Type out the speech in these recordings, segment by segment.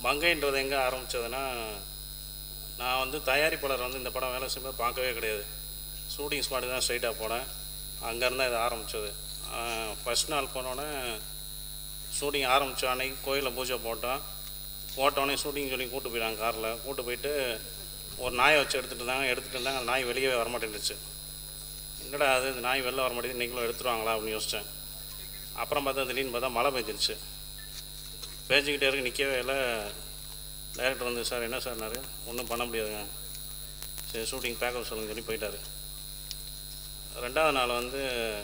மங்கைன்றது எங்கே ஆரம்பித்ததுன்னா நான் வந்து தயாரிப்பாளர் வந்து இந்த படம் வேலை செய்யும்போது பார்க்கவே கிடையாது ஷூட்டிங் ஸ்பாட்டுக்கு தான் ஸ்ட்ரைட்டாக போனேன் அங்கேருந்து இது ஆரம்பித்தது ஃபஸ்ட் நாள் போனோடனே ஷூட்டிங் ஆரம்பித்த அன்னைக்கு கோயிலில் பூஜை போட்டோம் போட்டோடனே ஷூட்டிங் சொல்லி கூட்டு போயிட்டாங்க காரில் கூட்டு போயிட்டு ஒரு நாயை வச்சு எடுத்துகிட்டு இருந்தாங்க எடுத்துகிட்டு இருந்தாங்க அந்த நாய் வெளியே வர மாட்டேங்குச்சு என்னடா அது இந்த நாய் வெளில வர மாட்டேங்குது நீங்களும் எடுத்துருவாங்களா அப்படின்னு யோசித்தேன் அப்புறம் பார்த்தா திடீர்னு பார்த்தா மழை பெஞ்சிருச்சு பேசிக்கிட்டே இருக்கு நிற்கவே இல்லை டைரக்டர் வந்து சார் என்ன சார்னாரு ஒன்றும் பண்ண முடியாதுங்க சரி ஷூட்டிங் பேக்கப் சொல்லுங்க சொல்லி போயிட்டாரு ரெண்டாவது நாள் வந்து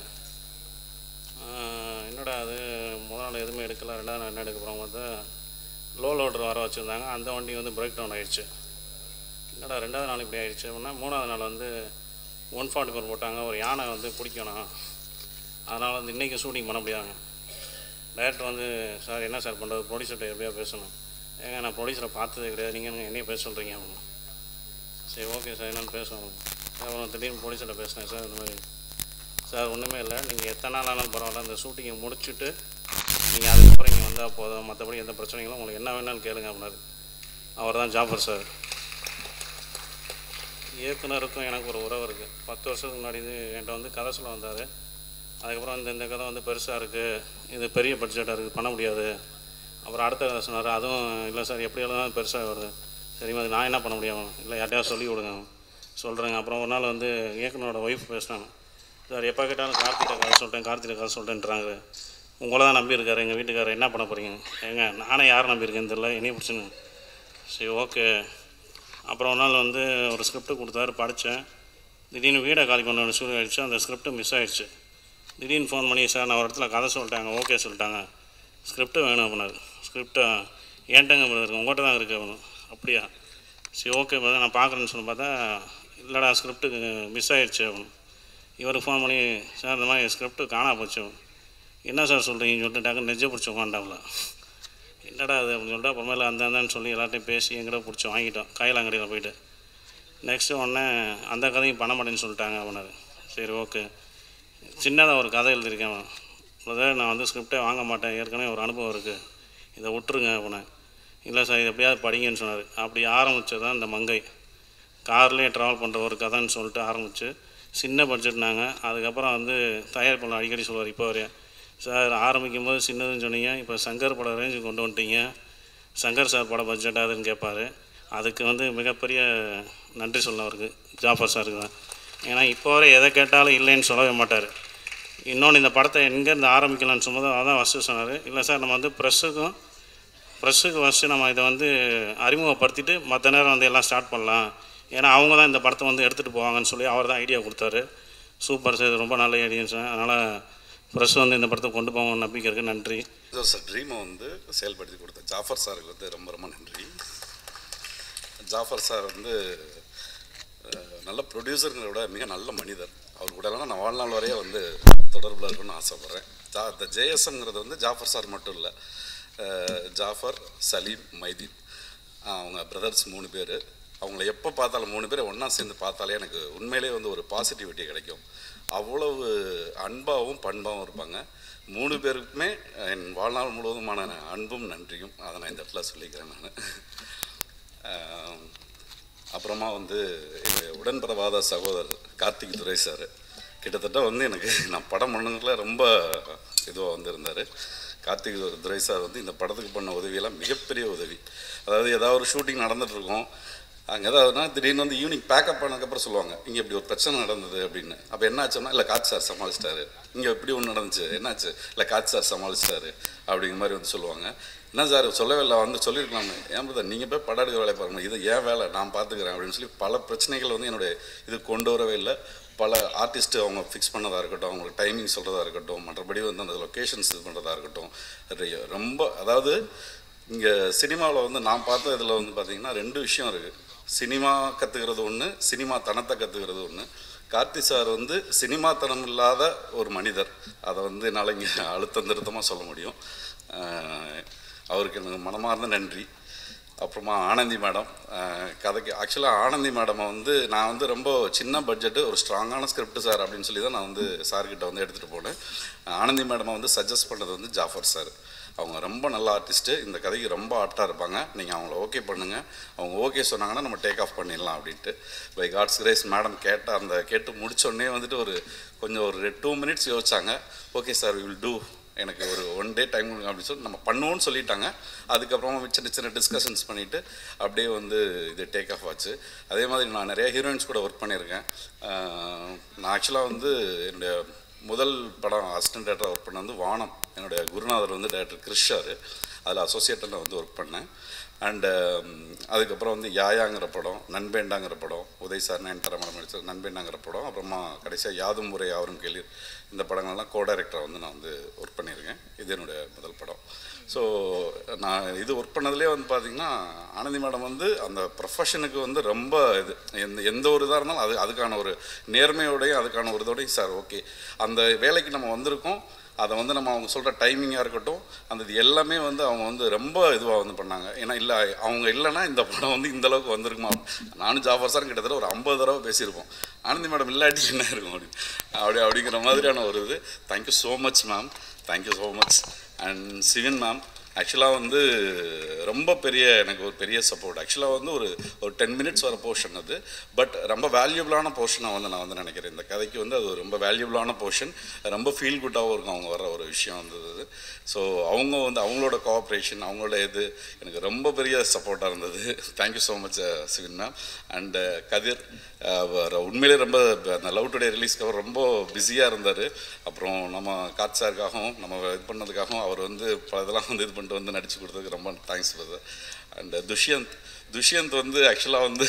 ஆஹ், என்னடா அது முதல் நாள் எதுவுமே எடுக்கல ரெண்டாவது நாள் என்ன எடுக்க போகிறோம் பார்த்தா லோ லோடர் வர வச்சுருந்தாங்க அந்த வண்டி வந்து பிரேக் டவுன் ஆயிடுச்சு என்னடா ரெண்டாவது நாள் இப்படி ஆயிடுச்சு அப்படின்னா மூணாவது நாள் வந்து ஒன் ஃபார்ட்டி ஃபோர் போட்டாங்க ஒரு யானை வந்து பிடிக்கணும் அதனால் வந்து இன்றைக்கி ஷூட்டிங் பண்ண முடியாதுங்க டைரக்டர் வந்து சார் என்ன சார் பண்ணுறது ப்ரொடியூசர்கிட்ட எப்படியா பேசணும் ஏங்க நான் ப்ரொடியூசரை பார்த்ததே கிடையாது நீங்கள் என்னைய பேச சொல்கிறீங்க அப்படின்னு சரி ஓகே சார் என்னென்னு பேசுவோம் அப்புறம் திடீர்னு ப்ரொடியூசர்கிட்ட பேசினேன் சார் இந்த மாதிரி சார் ஒன்றுமே இல்லை நீங்கள் எத்தனை நாள் ஆனாலும் பரவாயில்ல அந்த ஷூட்டிங்கை முடிச்சுட்டு நீங்கள் அதுக்கப்புறம் இங்கே வந்தால் போதும் மற்றபடி எந்த பிரச்சனைகளும் உங்களுக்கு என்ன வேணாலும் கேளுங்க அப்படின்னாரு அவர் தான் ஜாஃபர் சார் இயக்குனருக்கும் எனக்கு ஒரு உறவு இருக்குது பத்து வருஷத்துக்கு முன்னாடி இது என்கிட்ட வந்து கதை சொல்ல வந்தார் அதுக்கப்புறம் இந்த இந்த கதை வந்து பெருசாக இருக்குது இது பெரிய பட்ஜெட்டாக இருக்குது பண்ண முடியாது அப்புறம் அடுத்த கதை சொன்னார் அதுவும் இல்லை சார் எப்படி இருந்தாலும் பெருசாக வருது சரிம்மா அது நான் என்ன பண்ண முடியும் இல்லை யார்ட்டையாவது சொல்லி விடுங்க சொல்கிறேங்க அப்புறம் ஒரு நாள் வந்து இயக்குனரோட ஒய்ஃப் பேசினாங்க சார் எப்போ கேட்டாலும் கார்த்திகை கதை சொல்லிட்டேன் கார்த்திகை கதை சொல்லிட்டேன்றாங்க உங்களை தான் நம்பியிருக்காரு எங்கள் வீட்டுக்காரர் என்ன பண்ண போகிறீங்க ஏங்க நானே யாரை நம்பியிருக்கேன்னு தெரியல என்னைய பிடிச்சுங்க சரி ஓகே அப்புறம் ஒரு நாள் வந்து ஒரு ஸ்கிரிப்ட் கொடுத்தாரு படித்தேன் திடீர்னு வீடை காலி பண்ண வேண்டிய சூழ்நிலை ஆயிடுச்சு அந்த ஸ்கிரிப்ட் மிஸ் ஆயிடுச்சு திடீர்னு ஃபோன் பண்ணி சார் நான் ஒரு இடத்துல கதை சொல்லிட்டாங்க ஓகே சொல்லிட்டாங்க ஸ்கிரிப்ட் வேணும் அப்படின்னாரு ஸ்கிரிப்டை ஏன்ட்டங்க இருக்கு உங்கள்கிட்ட தான் இருக்குது அப்படின்னு அப்படியா சரி ஓகே brother, நான் பார்க்குறேன்னு சொல்லி பார்த்தா இல்லைடா ஸ்கிரிப்ட்டு மிஸ் ஆயிடுச்சு அப்படின்னு இவருக்கு ஃபோன் பண்ணி சார் இந்த மாதிரி ஸ்கிரிப்ட் காணா போச்சு என்ன சார் சொல்கிறீங்கன்னு சொல்லிட்டு டக்குன்னு நெஞ்ச பிடிச்சி உட்காண்டாப்ல என்னடா அது அப்படின்னு சொல்லிட்டு அப்புறமேல அந்த அந்தான்னு சொல்லி எல்லார்ட்டையும் பேசி எங்கிட்ட பிடிச்சி வாங்கிட்டோம் கையில் அங்கடியில் போயிட்டு நெக்ஸ்ட்டு உடனே அந்த கதையும் பண்ண மாட்டேன்னு சொல்லிட்டாங்க அப்படின்னாரு சரி ஓகே சின்னதாக ஒரு கதை எழுதியிருக்கேன் பிரதர் நான் வந்து ஸ்கிரிப்டே வாங்க மாட்டேன் ஏற்கனவே ஒரு அனுபவம் இருக்குது இதை விட்டுருங்க அப்படின்னேன் இல்லை சார் இது எப்படியாவது படிங்கன்னு சொன்னார் அப்படி ஆரம்பித்தது தான் இந்த மங்கை கார்லேயே ட்ராவல் பண்ணுற ஒரு கதைன்னு சொல்லிட்டு ஆரம்பித்து சின்ன பட்ஜெட்னாங்க அதுக்கப்புறம் வந்து தயாரிப்பாளர் அடிக்கடி சொல்லுவார் இப்போ வரையும் சார் ஆரம்பிக்கும் போது சின்னதுன்னு சொன்னீங்க இப்போ சங்கர் படம் ரேஞ்சு கொண்டு வந்துட்டீங்க சங்கர் சார் படம் பட்ஜெட் அதுன்னு கேட்பாரு அதுக்கு வந்து மிகப்பெரிய நன்றி சொல்லணும் அவருக்கு ஜாஃபர் சாருக்கு தான் ஏன்னா இப்போ வரை எதை கேட்டாலும் இல்லைன்னு சொல்லவே மாட்டார் இன்னொன்று இந்த படத்தை எங்கேருந்து ஆரம்பிக்கலாம்னு சொல்லும்போது அதான் ஃபஸ்ட்டு சொன்னார் இல்லை சார் நம்ம வந்து ப்ரெஸ்ஸுக்கும் ப்ரெஸ்ஸுக்கு ஃபஸ்ட்டு நம்ம இதை வந்து அறிமுகப்படுத்திட்டு மற்ற நேரம் வந்து எல்லாம் ஸ்டார்ட் பண்ணலாம் ஏன்னா அவங்க தான் இந்த படத்தை வந்து எடுத்துகிட்டு போவாங்கன்னு சொல்லி அவர் தான் ஐடியா கொடுத்தாரு சூப்பர் சார் இது ரொம்ப நல்ல ஐடியான்னு சொன்னேன் அதனால் ப்ரெஸ் வந்து இந்த படத்தை கொண்டு போவாங்க நம்பிக்கை இருக்குது நன்றி இது சார் ட்ரீமை வந்து செயல்படுத்தி கொடுத்த ஜாஃபர் சாருக்கு வந்து ரொம்ப ரொம்ப நன்றி ஜாஃபர் சார் வந்து அஹ், நல்ல ப்ரொடியூசருங்கிறத விட மிக நல்ல மனிதர் அவர் கூடலாம் நான் வாழ்நாள் வரையே வந்து தொடர்பில் இருக்கணும்னு ஆசைப்பட்றேன் ஜா இந்த ஜேஎஸ்எம்ங்கிறது வந்து ஜாஃபர் சார் மட்டும் இல்லை ஜாஃபர் சலீம் மைதீன் ஆஹ், அவங்க பிரதர்ஸ் மூணு பேர் அவங்கள எப்போ பார்த்தாலும் மூணு பேரை ஒன்றா சேர்ந்து பார்த்தாலே எனக்கு உண்மையிலே வந்து ஒரு பாசிட்டிவிட்டி கிடைக்கும் அவ்வளவு அன்பாகவும் பண்பாகவும் இருப்பாங்க மூணு பேருக்குமே என் வாழ்நாள் முழுவதுமான அன்பும் நன்றியும் அதை நான் இந்த இடத்துல சொல்லிக்கிறேன் நான் அப்புறமா வந்து எங்கள் உடன்பிறவாத சகோதரர் கார்த்திக் துரை சார் கிட்டத்தட்ட வந்து எனக்கு நான் படம் பண்ணதுல ரொம்ப இதுவாக வந்திருந்தார் கார்த்திக் துரை சார் வந்து இந்த படத்துக்கு பண்ண உதவியெல்லாம் மிகப்பெரிய உதவி அதாவது ஏதாவது ஒரு ஷூட்டிங் நடந்துகிட்ருக்கோம் அங்கே ஏதாவதுனா திடீர்னு வந்து ஈவினிங் பேக்கப் பண்ணதுக்கப்புறம் சொல்லுவாங்க இங்கே இப்படி ஒரு பிரச்சனை நடந்தது அப்படின்னு அப்போ என்ன ஆச்சுன்னா இல்லை காட்சி சார் சமாளிச்சிட்டாரு இங்கே இப்படி ஒன்று நடந்துச்சு என்னாச்சு இல்லை காட்சி சார் சமாளிச்சிட்டாரு அப்படிங்கிற மாதிரி வந்து சொல்லுவாங்க என்ன சார் சொல்லவே இல்லை வந்து சொல்லியிருக்கலாமே ஏன் பிரதர் நீங்கள் போய் படம் எடுக்க வேலையை பாருங்க இது ஏன் வேலை நான் பார்த்துக்கிறேன் அப்படின்னு சொல்லி பல பிரச்சனைகள் வந்து என்னுடைய இது கொண்டு வரவே இல்லை பல ஆர்டிஸ்ட்டு அவங்க ஃபிக்ஸ் பண்ணதாக இருக்கட்டும் அவங்களுக்கு டைமிங் சொல்கிறதா இருக்கட்டும் மற்றபடி வந்து அந்த லொக்கேஷன்ஸ் இது பண்ணுறதா இருக்கட்டும் நிறைய ரொம்ப அதாவது இங்கே சினிமாவில் வந்து நான் பார்த்த இதில் வந்து பார்த்தீங்கன்னா ரெண்டு விஷயம் இருக்குது சினிமா கற்றுக்கிறது ஒன்று சினிமா தனத்தை கற்றுக்கிறது ஒன்று கார்த்தி சார் வந்து சினிமாத்தனம் இல்லாத ஒரு மனிதர் அதை வந்து என்னால் இங்கே அழுத்தம் திருத்தமாக சொல்ல முடியும் ஆஹ் அவருக்கு எனக்கு மனமார்ந்த நன்றி அப்புறமா ஆனந்தி மேடம் அஹ் கதைக்கு ஆக்சுவலாக ஆனந்தி மேடமை வந்து நான் வந்து ரொம்ப சின்ன பட்ஜெட்டு ஒரு ஸ்ட்ராங்கான ஸ்கிரிப்ட் சார் அப்படின்னு சொல்லி தான் நான் வந்து சார்கிட்ட வந்து எடுத்துகிட்டு போனேன் ஆனந்தி மேடமை வந்து சஜஸ்ட் பண்ணது வந்து ஜாஃபர் சார் அவங்க ரொம்ப நல்ல ஆர்டிஸ்ட்டு இந்த கதைக்கு ரொம்ப ஆப்டாக இருப்பாங்க நீங்கள் அவங்கள ஓகே பண்ணுங்கள் அவங்க ஓகே சொன்னாங்கன்னா நம்ம டேக் ஆஃப் பண்ணிடலாம் அப்படின்ட்டு பை காட்ஸ் கிரேஸ் மேடம் கேட்ட அந்த கேட்டு முடிச்ச உடனே வந்துட்டு ஒரு கொஞ்சம் ஒரு டூ மினிட்ஸ் யோசிச்சாங்க ஓகே சார் வில் டூ எனக்கு ஒரு ஒன் டே டைம் கொடுங்க அப்படின்னு சொல்லி நம்ம பண்ணுவோம்னு சொல்லிட்டாங்க அதுக்கப்புறமா சின்ன சின்ன டிஸ்கஷன்ஸ் பண்ணிவிட்டு அப்படியே வந்து இது டேக் ஆஃப் ஆச்சு அதே மாதிரி நான் நிறைய ஹீரோயின்ஸ் கூட ஒர்க் பண்ணியிருக்கேன் ஆஹ் நான் ஆக்சுவலாக வந்து என்னுடைய முதல் படம் அசிஸ்டன்ட் டேரக்டராக ஒர்க் பண்ண வந்து வானம் என்னுடைய குருநாதர் வந்து டேரக்டர் கிருஷார் அதில் அசோசியேட்டாக நான் வந்து ஒர்க் பண்ணேன் அண்டு அதுக்கப்புறம் வந்து யாயாங்கிற படம் நண்பேண்டாங்கிற படம் உதய் சார் நயன்தாரா மேடம் நடிச்ச நண்பேண்டாங்கிற படம் அப்புறமா கடைசியாக யாதும் முறை யாவரும் கேள்வி இந்த படங்கள்லாம் கோ டைரக்டராக வந்து நான் வந்து ஒர்க் பண்ணியிருக்கேன் இது என்னுடைய முதல் படம் ஸோ நான் இது ஒர்க் பண்ணதுலேயே வந்து பார்த்திங்கன்னா ஆனந்தி மேடம் வந்து அந்த ப்ரொஃபஷனுக்கு வந்து ரொம்ப இது எந்த எந்த ஒரு இதாக இருந்தாலும் அது அதுக்கான ஒரு நேர்மையோடையும் அதுக்கான ஒரு இதோடையும் சார் ஓகே அந்த வேலைக்கு நம்ம வந்திருக்கோம் அதை வந்து நம்ம அவங்க சொல்கிற டைமிங்காக இருக்கட்டும் அந்த இது எல்லாமே வந்து அவங்க வந்து ரொம்ப இதுவாக வந்து பண்ணாங்க ஏன்னா இல்லை அவங்க இல்லைன்னா இந்த படம் வந்து இந்த அளவுக்கு வந்திருக்குமா நானும் ஜாஃபர் சார் கிட்டத்தட்ட ஒரு ஐம்பது தடவை பேசியிருப்போம் ஆனந்தி மேடம் இல்லாட்டி என்ன இருக்கும் அப்படின்னு அப்படி அப்படிங்கிற மாதிரியான ஒரு இது thank you so much ma'am thank you so much and Sivan ma'am ஆக்சுவலாக வந்து ரொம்ப பெரிய எனக்கு ஒரு பெரிய சப்போர்ட் ஆக்சுவலாக வந்து ஒரு ஒரு டென் மினிட்ஸ் வர போர்ஷன் அது பட் ரொம்ப வேல்யூபிளான போர்ஷனாக வந்து நான் வந்து நினைக்கிறேன் இந்த கதைக்கு வந்து அது ஒரு ரொம்ப வேல்யூபிளான போர்ஷன் ரொம்ப ஃபீல் குட்டாகவும் இருக்கும் அவங்க வர ஒரு விஷயம் வந்தது ஸோ அவங்க வந்து அவங்களோட கோஆப்ரேஷன் அவங்களோட இது எனக்கு ரொம்ப பெரிய சப்போர்ட்டாக இருந்தது thank you so much Shivin ma'am and Kathir அவர் உண்மையிலே ரொம்ப அந்த லவ் டுடே ரிலீஸ்க்கு அவர் ரொம்ப பிஸியாக இருந்தார் அப்புறம் நம்ம காட் சாருக்காகவும் நம்ம இது பண்ணதுக்காகவும் அவர் வந்து பல இதெல்லாம் வந்து இது பண்ணிட்டு வந்து நடிச்சு கொடுத்ததுக்கு ரொம்ப thanks brother and Dushyanth Dushyanth வந்து ஆக்சுவலாக வந்து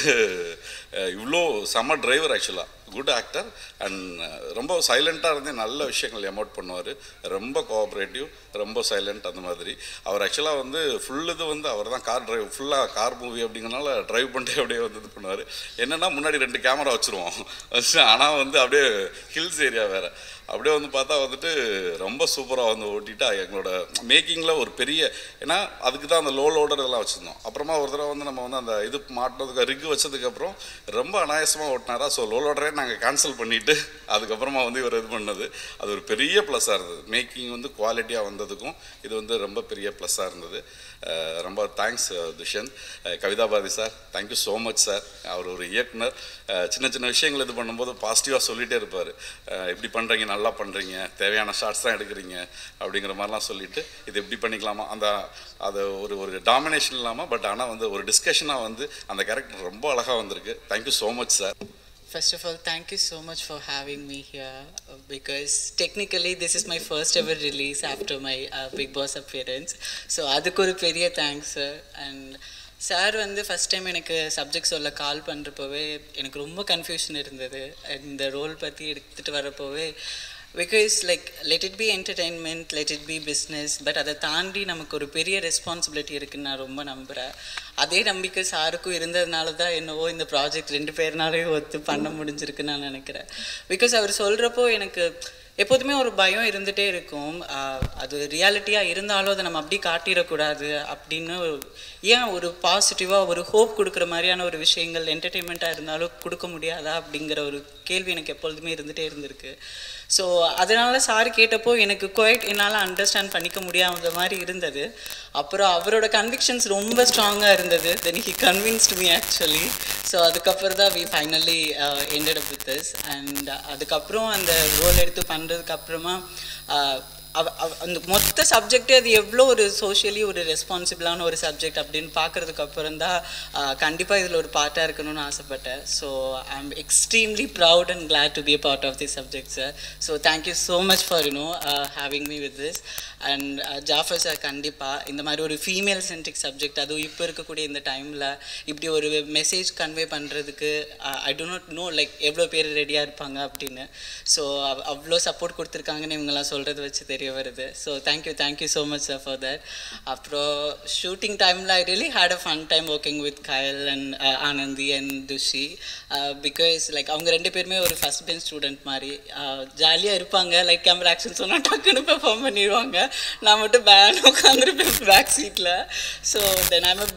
அஹ், இவ்வளோ செம டிரைவர் ஆக்சுவலாக குட் ஆக்டர் அண்ட் ரொம்ப சைலண்ட்டாக இருந்து நல்ல விஷயங்கள் எமோட் பண்ணுவார் ரொம்ப கோஆப்ரேட்டிவ் ரொம்ப சைலண்ட் அந்த மாதிரி அவர் ஆக்சுவலாக வந்து ஃபுல் இது வந்து அவர் தான் கார் டிரைவ் ஃபுல்லாக கார் மூவி அப்படிங்கிறனால டிரைவ் பண்ணிட்டு அப்படியே வந்து இது பண்ணுவார் என்னென்னா முன்னாடி ரெண்டு கேமரா வச்சுருவோம் ஆனால் வந்து அப்படியே ஹில்ஸ் ஏரியா வேறு அப்படியே வந்து பார்த்தா வந்துட்டு ரொம்ப சூப்பராக வந்து ஓட்டிட்டா எங்களோட மேக்கிங்கில் ஒரு பெரிய ஏன்னா அதுக்கு தான் அந்த லோ லோடர் இதெல்லாம் வச்சுருந்தோம் அப்புறமா ஒரு தடவை வந்து நம்ம வந்து அந்த இது மாட்டினதுக்கு ரிக் வச்சதுக்கப்புறம் ரொம்ப அனாயாசமாக ஓட்டினாரா ஸோ லோ லோடரே நாங்கள் கேன்சல் பண்ணிவிட்டு அதுக்கப்புறமா வந்து இவர் இது பண்ணது அது ஒரு பெரிய ப்ளஸ்ஸாக இருந்தது மேக்கிங் வந்து குவாலிட்டியாக வந்ததுக்கும் இது வந்து ரொம்ப பெரிய ப்ளஸ்ஸாக இருந்தது அஹ் ரொம்ப தேங்க்ஸ் துஷ்யந்த் அஹ் Kavitha Bharathi sir thank you so much sir அவர் ஒரு இயக்குனர் அஹ் சின்ன சின்ன விஷயங்கள் இது பண்ணும்போது பாசிட்டிவாக சொல்லிகிட்டே இருப்பார் இப்படி பண்ணுறீங்க நல்லா பண்ணுறீங்க தேவையான ஷார்ட்ஸ் தான் எடுக்கிறீங்க அப்படிங்கிற மாதிரிலாம் சொல்லிட்டு இது எப்படி பண்ணிக்கலாமா அந்த அது ஒரு ஒரு டாமினேஷன் இல்லாமல் பட் ஆனால் வந்து ஒரு டிஸ்கஷனாக வந்து அந்த கேரக்டர் ரொம்ப அழகாக வந்திருக்கு thank you so much sir First of all, thank you so much for having me here uh, because technically this is my first ever release after my uh, Big Boss appearance. So அதுக்கு ஒரு பெரிய thanks sir and sir வந்து first time எனக்கு subject சொல்ல call பண்ணுறப்போவே எனக்கு ரொம்ப confusion இருந்தது இந்த ரோல் பற்றி எடுத்துகிட்டு வரப்போவே because like let it be entertainment let it be business but அதை தாண்டி நமக்கு ஒரு பெரிய ரெஸ்பான்சிபிலிட்டி இருக்குன்னு நான் ரொம்ப நம்புகிறேன் அதே நம்பிக்கை சாருக்கும் இருந்ததுனால தான் என்னவோ இந்த ப்ராஜெக்ட் ரெண்டு பேர்னாலையும் ஒத்து பண்ண முடிஞ்சிருக்குன்னு நான் நினைக்கிறேன் பிகாஸ் அவர் சொல்கிறப்போ எனக்கு எப்போதுமே ஒரு பயம் இருந்துகிட்டே இருக்கும் ஆஹ் அது ரியாலிட்டியாக இருந்தாலும் அதை நம்ம அப்படி காட்டிடக்கூடாது அப்படின்னு ஏன் ஒரு பாசிட்டிவாக ஒரு ஹோப் கொடுக்குற மாதிரியான ஒரு விஷயங்கள் என்டர்டெயின்மெண்ட்டாக இருந்தாலும் கொடுக்க முடியாதா அப்படிங்கிற ஒரு கேள்வி எனக்கு எப்பொழுதுமே இருந்துகிட்டே இருந்திருக்கு ஸோ அதனால சார் கேட்டப்போ எனக்கு குவைட் என்னால் அண்டர்ஸ்டாண்ட் பண்ணிக்க முடியாத மாதிரி இருந்தது அப்புறம் அவரோட கன்விக்ஷன்ஸ் ரொம்ப ஸ்ட்ராங்காக இருந்தது then he convinced me actually so அதுக்கப்புறம் தான் we finally ended up with this and அதுக்கப்புறம் அந்த ரோல் எடுத்து பண்ணுறதுக்கு அப்புறமா uh, அவ- அவ- அந்த மொத்த சப்ஜெக்டே அது எவ்வளோ ஒரு சோஷியலி ஒரு ரெஸ்பான்சிபிளான ஒரு சப்ஜெக்ட் அப்படின்னு பார்க்கறதுக்கு அப்புறம் தான் கண்டிப்பாக இதில் ஒரு பார்ட்டாக இருக்கணும்னு ஆசைப்பட்டேன் so I am extremely proud and glad to be a part of the subject sir so thank you so much for you know having me with this and Jafar sir கண்டிப்பாக இந்த மாதிரி ஒரு ஃபீமேல் சென்ட்ரிக் சப்ஜெக்ட் அதுவும் இப்போ இருக்கக்கூடிய இந்த டைமில் இப்படி ஒரு மெசேஜ் கன்வே பண்ணுறதுக்கு I do not know like எவ்வளோ பேர் ரெடியாக இருப்பாங்க அப்படின்னு ஸோ அவ்வளோ சப்போர்ட் கொடுத்துருக்காங்கன்னு இவங்கெல்லாம் சொல்கிறது வச்சு தெரிய வருது so thank you thank you so much sir for that அப்புறம் ஷூட்டிங் டைமில் I really had a fun time working with Kayal and Anandhi and Dushi because like அவங்க ரெண்டு பேருமே ஒரு ஃபஸ்ட் பெஞ்ச் ஸ்டூடெண்ட் மாதிரி ஜாலியாக இருப்பாங்க லைக் கேமரா ஆக்ஷன் சொன்னால் டக்குன்னு பெர்ஃபார்ம் பண்ணிடுவாங்க நான் மட்டும் பேன் உட்காந்துருப்பேன் பேக் சீட்டில் so then I'm a big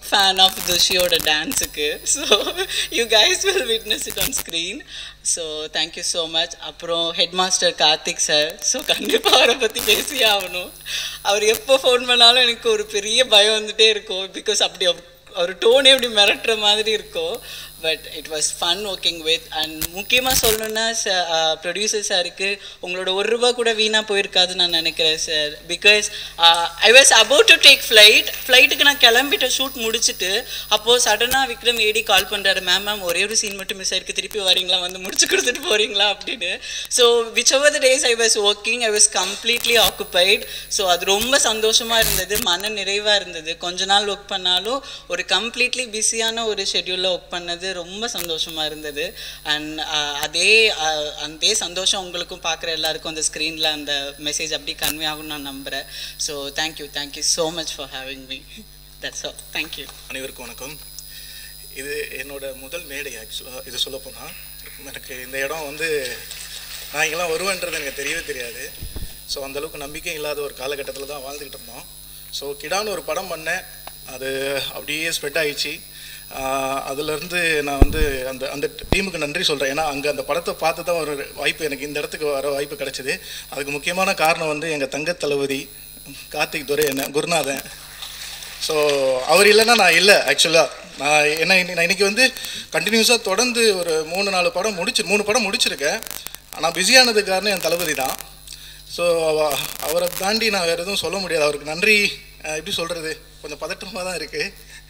fan of துஷியோட டான்ஸுக்கு so you guys will witness it on screen so thank you so much அப்புறம் head master Karthik sir so கண்டிப்பாக அவரை பற்றி பேசியே ஆகணும் அவர் எப்போ ஃபோன் பண்ணாலும் எனக்கு ஒரு பெரிய பயம் வந்துட்டே இருக்கும் பிகாஸ் அப்படி அவ- அவர் டோனே அப்படி மிரட்டுற மாதிரி இருக்கும் but it was fun working with and முக்கியமாக சொல்லணுன்னா ப்ரொடியூசர் சாருக்கு உங்களோட ஒரு ரூபா கூட வீணாக போயிருக்காதுன்னு நான் நினைக்கிறேன் sir because I was about to take flight ஃப்ளைட்டுக்கு நான் கிளம்பிட்ட ஷூட் முடிச்சுட்டு அப்போது சடனாக விக்ரம் ஏடி கால் பண்ணுறாரு மேம் மேம் ஒரே ஒரு சீன் மட்டும் மிஸ் ஆயிருக்கு திருப்பி வரீங்களா வந்து முடிச்சு கொடுத்துட்டு போகிறீங்களா அப்படின்னு so which over the days I was working I was completely occupied so அது ரொம்ப சந்தோஷமாக இருந்தது மன நிறைவாக இருந்தது கொஞ்ச நாள் ஒர்க் பண்ணாலும் ஒரு கம்ப்ளீட்லி பிஸியான ஒரு ஷெட்யூலில் ஒர்க் பண்ணது ரொம்ப சந்தோஷமாக இருந்தது அண்ட் அதே uh, அதே சந்தோஷம் உங்களுக்கும் பார்க்குற எல்லாருக்கும் அந்த ஸ்க்ரீனில் அந்த மெசேஜ் அப்படி கன்வே ஆகும்னு நான் நம்புகிறேன் so thank you thank you so much for having me that's all thank you அனைவருக்கும் வணக்கம் இது என்னோட முதல் மேடை ஆக்சுவலாக இது சொல்லப்போனால் எனக்கு இந்த இடம் வந்து நான் இங்கெல்லாம் வருவேன்றது எனக்கு தெரியவே தெரியாது ஸோ அந்தளவுக்கு நம்பிக்கை இல்லாத ஒரு காலகட்டத்தில் தான் வாழ்ந்துக்கிட்டு இருந்தோம் ஸோ கிடான்னு ஒரு படம் பண்ணேன் அது அப்படியே ஸ்ப்ரெட் ஆயிடுச்சு ஆஹ் அதுலேருந்து நான் வந்து அந்த அந்த டீமுக்கு நன்றி சொல்கிறேன் ஏன்னா அங்கே அந்த படத்தை பார்த்து தான் ஒரு வாய்ப்பு எனக்கு இந்த இடத்துக்கு வர வாய்ப்பு கிடைச்சிது அதுக்கு முக்கியமான காரணம் வந்து எங்கள் தங்க தளபதி கார்த்திக் துரை என்ன குருநாதன் ஸோ அவர் இல்லைன்னா நான் இல்லை ஆக்சுவலாக நான் என்ன இன்னி- நான் இன்னைக்கு வந்து கண்டினியூஸாக தொடர்ந்து ஒரு மூணு நாலு படம் முடிச்சு மூணு படம் முடிச்சிருக்கேன் ஆனால் பிஸியானதுக்கு காரணம் என் தளபதி தான் ஸோ அவரை தாண்டி நான் வேறு எதுவும் சொல்ல முடியாது அவருக்கு நன்றி அஹ், எப்படி சொல்கிறது கொஞ்சம் பதட்டமாக தான் இருக்குது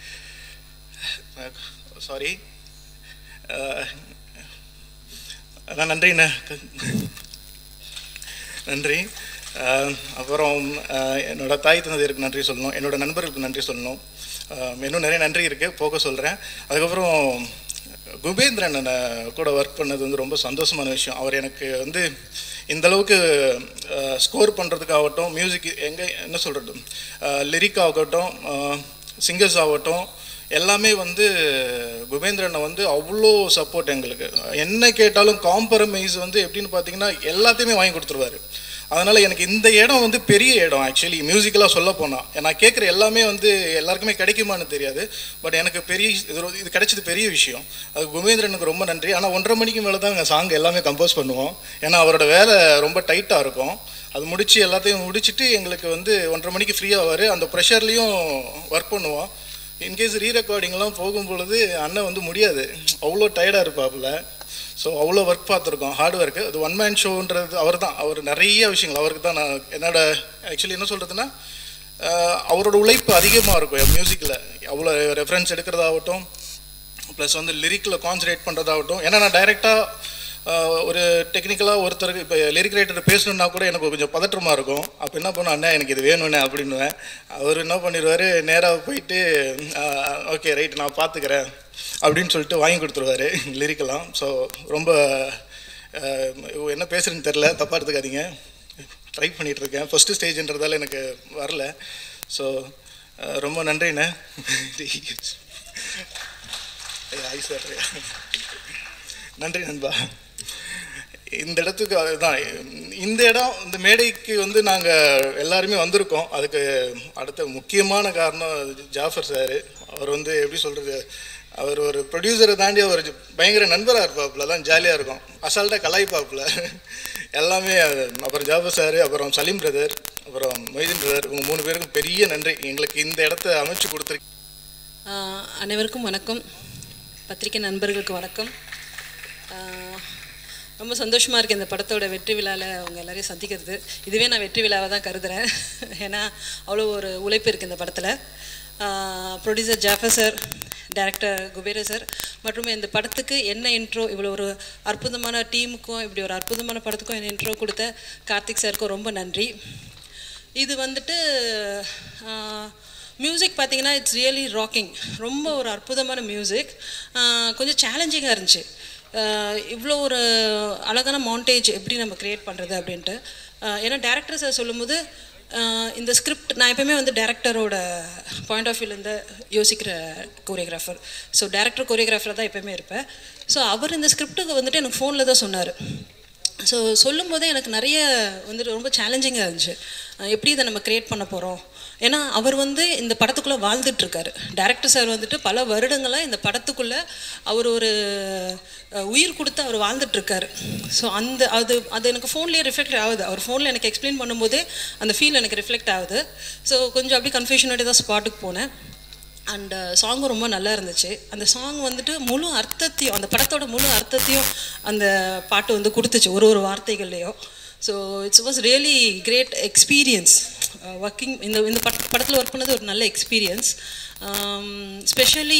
சாரி அதான் நன்றிண்ணே நன்றி அஹ், அப்புறம் அஹ், என்னோட தாய் தந்தையருக்கு நன்றி சொல்லணும் என்னோட நண்பர்களுக்கு நன்றி சொல்லணும் அஹ், இன்னும் நிறைய நன்றி இருக்குது போக சொல்கிறேன் அதுக்கப்புறம் குபேந்திரன் அண்ணனை கூட ஒர்க் பண்ணது வந்து ரொம்ப சந்தோஷமான விஷயம் அவர் எனக்கு வந்து இந்த அளவுக்கு ஸ்கோர் பண்ணுறதுக்காகட்டும் மியூசிக் எங்கே என்ன சொல்கிறது லிரிக் ஆகட்டும் சிங்கர்ஸ் ஆகட்டும் எல்லாமே வந்து குபேந்திரனை வந்து அவ்வளோ சப்போர்ட் எங்களுக்கு என்ன கேட்டாலும் காம்ப்ரமைஸ் வந்து எப்படின்னு பார்த்தீங்கன்னா எல்லாத்தையுமே வாங்கி கொடுத்துருவாரு அதனால் எனக்கு இந்த இடம் வந்து பெரிய இடம் ஆக்சுவலி மியூசிக்கலாக சொல்ல போனால் நான் கேட்குற எல்லாமே வந்து எல்லாருக்குமே கிடைக்குமான்னு தெரியாது பட் எனக்கு பெரிய இது ஒரு- இது கிடைச்சது பெரிய விஷயம் அது குபேந்திரனுக்கு ரொம்ப நன்றி ஆனால் ஒன்றரை மணிக்கு மேலே தான் நாங்கள் சாங் எல்லாமே கம்போஸ் பண்ணுவோம் ஏன்னா அவரோட வேலை ரொம்ப டைட்டாக இருக்கும் அது முடித்து எல்லாத்தையும் முடிச்சுட்டு எங்களுக்கு வந்து ஒன்றரை மணிக்கு ஃப்ரீயாக அந்த ப்ரெஷர்லேயும் ஒர்க் பண்ணுவோம் இன்கேஸ் ரீ ரெக்கார்டிங்லாம் போகும் பொழுது அண்ணன் வந்து முடியாது அவ்வளோ டயர்டாக இருப்பாப்புல ஸோ அவ்வளோ ஒர்க் பார்த்துருக்கோம் ஹார்ட் ஒர்க்கு அது ஒன் மேன் ஷோன்றது அவர் தான் அவர் நிறைய விஷயங்கள் அவருக்கு தான் நான் என்னோட ஆக்சுவலி என்ன சொல்கிறதுன்னா அவரோட உழைப்பு அதிகமாக இருக்கும் என் மியூசிக்கில் அவ்வளோ ரெஃபரன்ஸ் எடுக்கிறதாகட்டும் ப்ளஸ் வந்து லிரிக்கில் கான்சன்ட்ரேட் பண்ணுறதாகட்டும் ஏன்னா நான் டைரெக்டாக ஒரு டெக்னிக்கலாக ஒருத்தருக்கு இப்போ லிரிக் ரைட்டர் பேசணுன்னா கூட எனக்கு கொஞ்சம் பதற்றமாக இருக்கும் அப்போ என்ன பண்ணும் அண்ணா எனக்கு இது வேணும்ண்ணே அப்படின்னுவேன் அவர் என்ன பண்ணிடுவார் நேராக போயிட்டு ஓகே ரைட் நான் பார்த்துக்கிறேன் அப்படின்னு சொல்லிட்டு வாங்கி கொடுத்துருவாரு லிரிக்கெல்லாம் ஸோ ரொம்ப அஹ், என்ன பேசுகிறேன்னு தெரில தப்பாக எடுத்துக்காதீங்க ட்ரை பண்ணிகிட்ருக்கேன் ஃபஸ்ட்டு ஸ்டேஜ்ன்றதால எனக்கு வரல ஸோ ரொம்ப நன்றிண்ணே ஐஸ் வாட்டரையா நன்றி நண்பா இந்த இடத்துக்கு அதுதான் இந்த இடம் இந்த மேடைக்கு வந்து நாங்கள் எல்லாருமே வந்திருக்கோம் அதுக்கு அடுத்த முக்கியமான காரணம் ஜாஃபர் சார் அவர் வந்து எப்படி சொல்கிறது அவர் ஒரு ப்ரொடியூசரை தாண்டி அவர் பயங்கர நண்பராக இருப்பாப்புல தான் ஜாலியாக இருக்கும் அசால்ட்டாக கலாய்ப்பாப்புல எல்லாமே அது. அப்புறம் ஜாஃபர் சார் அப்புறம் சலீம் பிரதர் அப்புறம் மொய்தீன் பிரதர் இவங்க மூணு பேருக்கும் பெரிய நன்றி எங்களுக்கு இந்த இடத்த அமைச்சு கொடுத்துருக்கு ஆஹ் அனைவருக்கும் வணக்கம் பத்திரிகை நண்பர்களுக்கு வணக்கம் ஆஹ் ரொம்ப சந்தோஷமாக இருக்குது இந்த படத்தோட வெற்றி விழாவில் அவங்க எல்லாரையும் சந்திக்கிறது இதுவே நான் வெற்றி விழாவை தான் கருதுகிறேன் ஏன்னா அவ்வளோ ஒரு உழைப்பு இருக்குது இந்த படத்தில் producer Jafar sir director Kubera sir மற்றும் இந்த படத்துக்கு என்ன இன்ட்ரோ இவ்வளோ ஒரு அற்புதமான டீமுக்கும் இப்படி ஒரு அற்புதமான படத்துக்கும் என்ன இன்ட்ரோ கொடுத்த கார்த்திக் சாருக்கும் ரொம்ப நன்றி இது வந்துட்டு மியூசிக் பார்த்தீங்கன்னா இட்ஸ் ரியலி ராக்கிங் ரொம்ப ஒரு அற்புதமான மியூசிக் கொஞ்சம் சேலஞ்சிங்காக இருந்துச்சு ஆஹ் இவ்வளோ ஒரு அழகான மவுண்டேஜ் எப்படி நம்ம க்ரியேட் பண்ணுறது அப்படின்ட்டு ஆஹ் ஏன்னா டேரக்டர் சார் சொல்லும்போது ஆஹ் இந்த ஸ்கிரிப்ட் நான் எப்பவுமே வந்து டேரக்டரோட பாயிண்ட் ஆஃப் வியூலேருந்து யோசிக்கிற கோரியோகிராஃபர் ஸோ டேரக்டர் கோரியோகிராஃபர் தான் எப்பவுமே இருப்பேன் ஸோ அவர் இந்த ஸ்கிரிப்ட்டுக்கு வந்துட்டு எனக்கு ஃபோனில் தான் சொன்னார் ஸோ சொல்லும் போதே எனக்கு நிறைய வந்துட்டு ரொம்ப சேலஞ்சிங்காக இருந்துச்சு அஹ் எப்படி இதை நம்ம க்ரியேட் பண்ண போகிறோம் ஏன்னா அவர் வந்து இந்த படத்துக்குள்ளே வாழ்ந்துட்டு இருக்காரு டேரக்டர் சார் வந்துட்டு பல வருடங்களாக இந்த படத்துக்குள்ளே அவர் ஒரு அஹ், உயிர் கொடுத்து அவர் வாழ்ந்துட்டு இருக்காரு ஸோ அந்த அது அது எனக்கு ஃபோன்லேயே ரிஃப்ளெக்ட் ஆகுது அவர் ஃபோனில் எனக்கு எக்ஸ்பிளைன் பண்ணும்போதே அந்த ஃபீல் எனக்கு ரிஃப்ளெக்ட் ஆகுது ஸோ கொஞ்சம் அப்படியே கன்ஃபியூஷனோட தான் ஸ்பாட்டுக்கு போனேன் அண்ட் சாங்கும் ரொம்ப நல்லா இருந்துச்சு அந்த சாங் வந்துட்டு முழு அர்த்தத்தையும் அந்த படத்தோட முழு அர்த்தத்தையும் அந்த பாட்டு வந்து கொடுத்துச்சு ஒரு ஒரு வார்த்தைகள்லையும் so it's was really great experience working இந்த இந்த பட படத்தில் ஒர்க் பண்ணது ஒரு நல்ல எக்ஸ்பீரியன்ஸ் ஸ்பெஷலி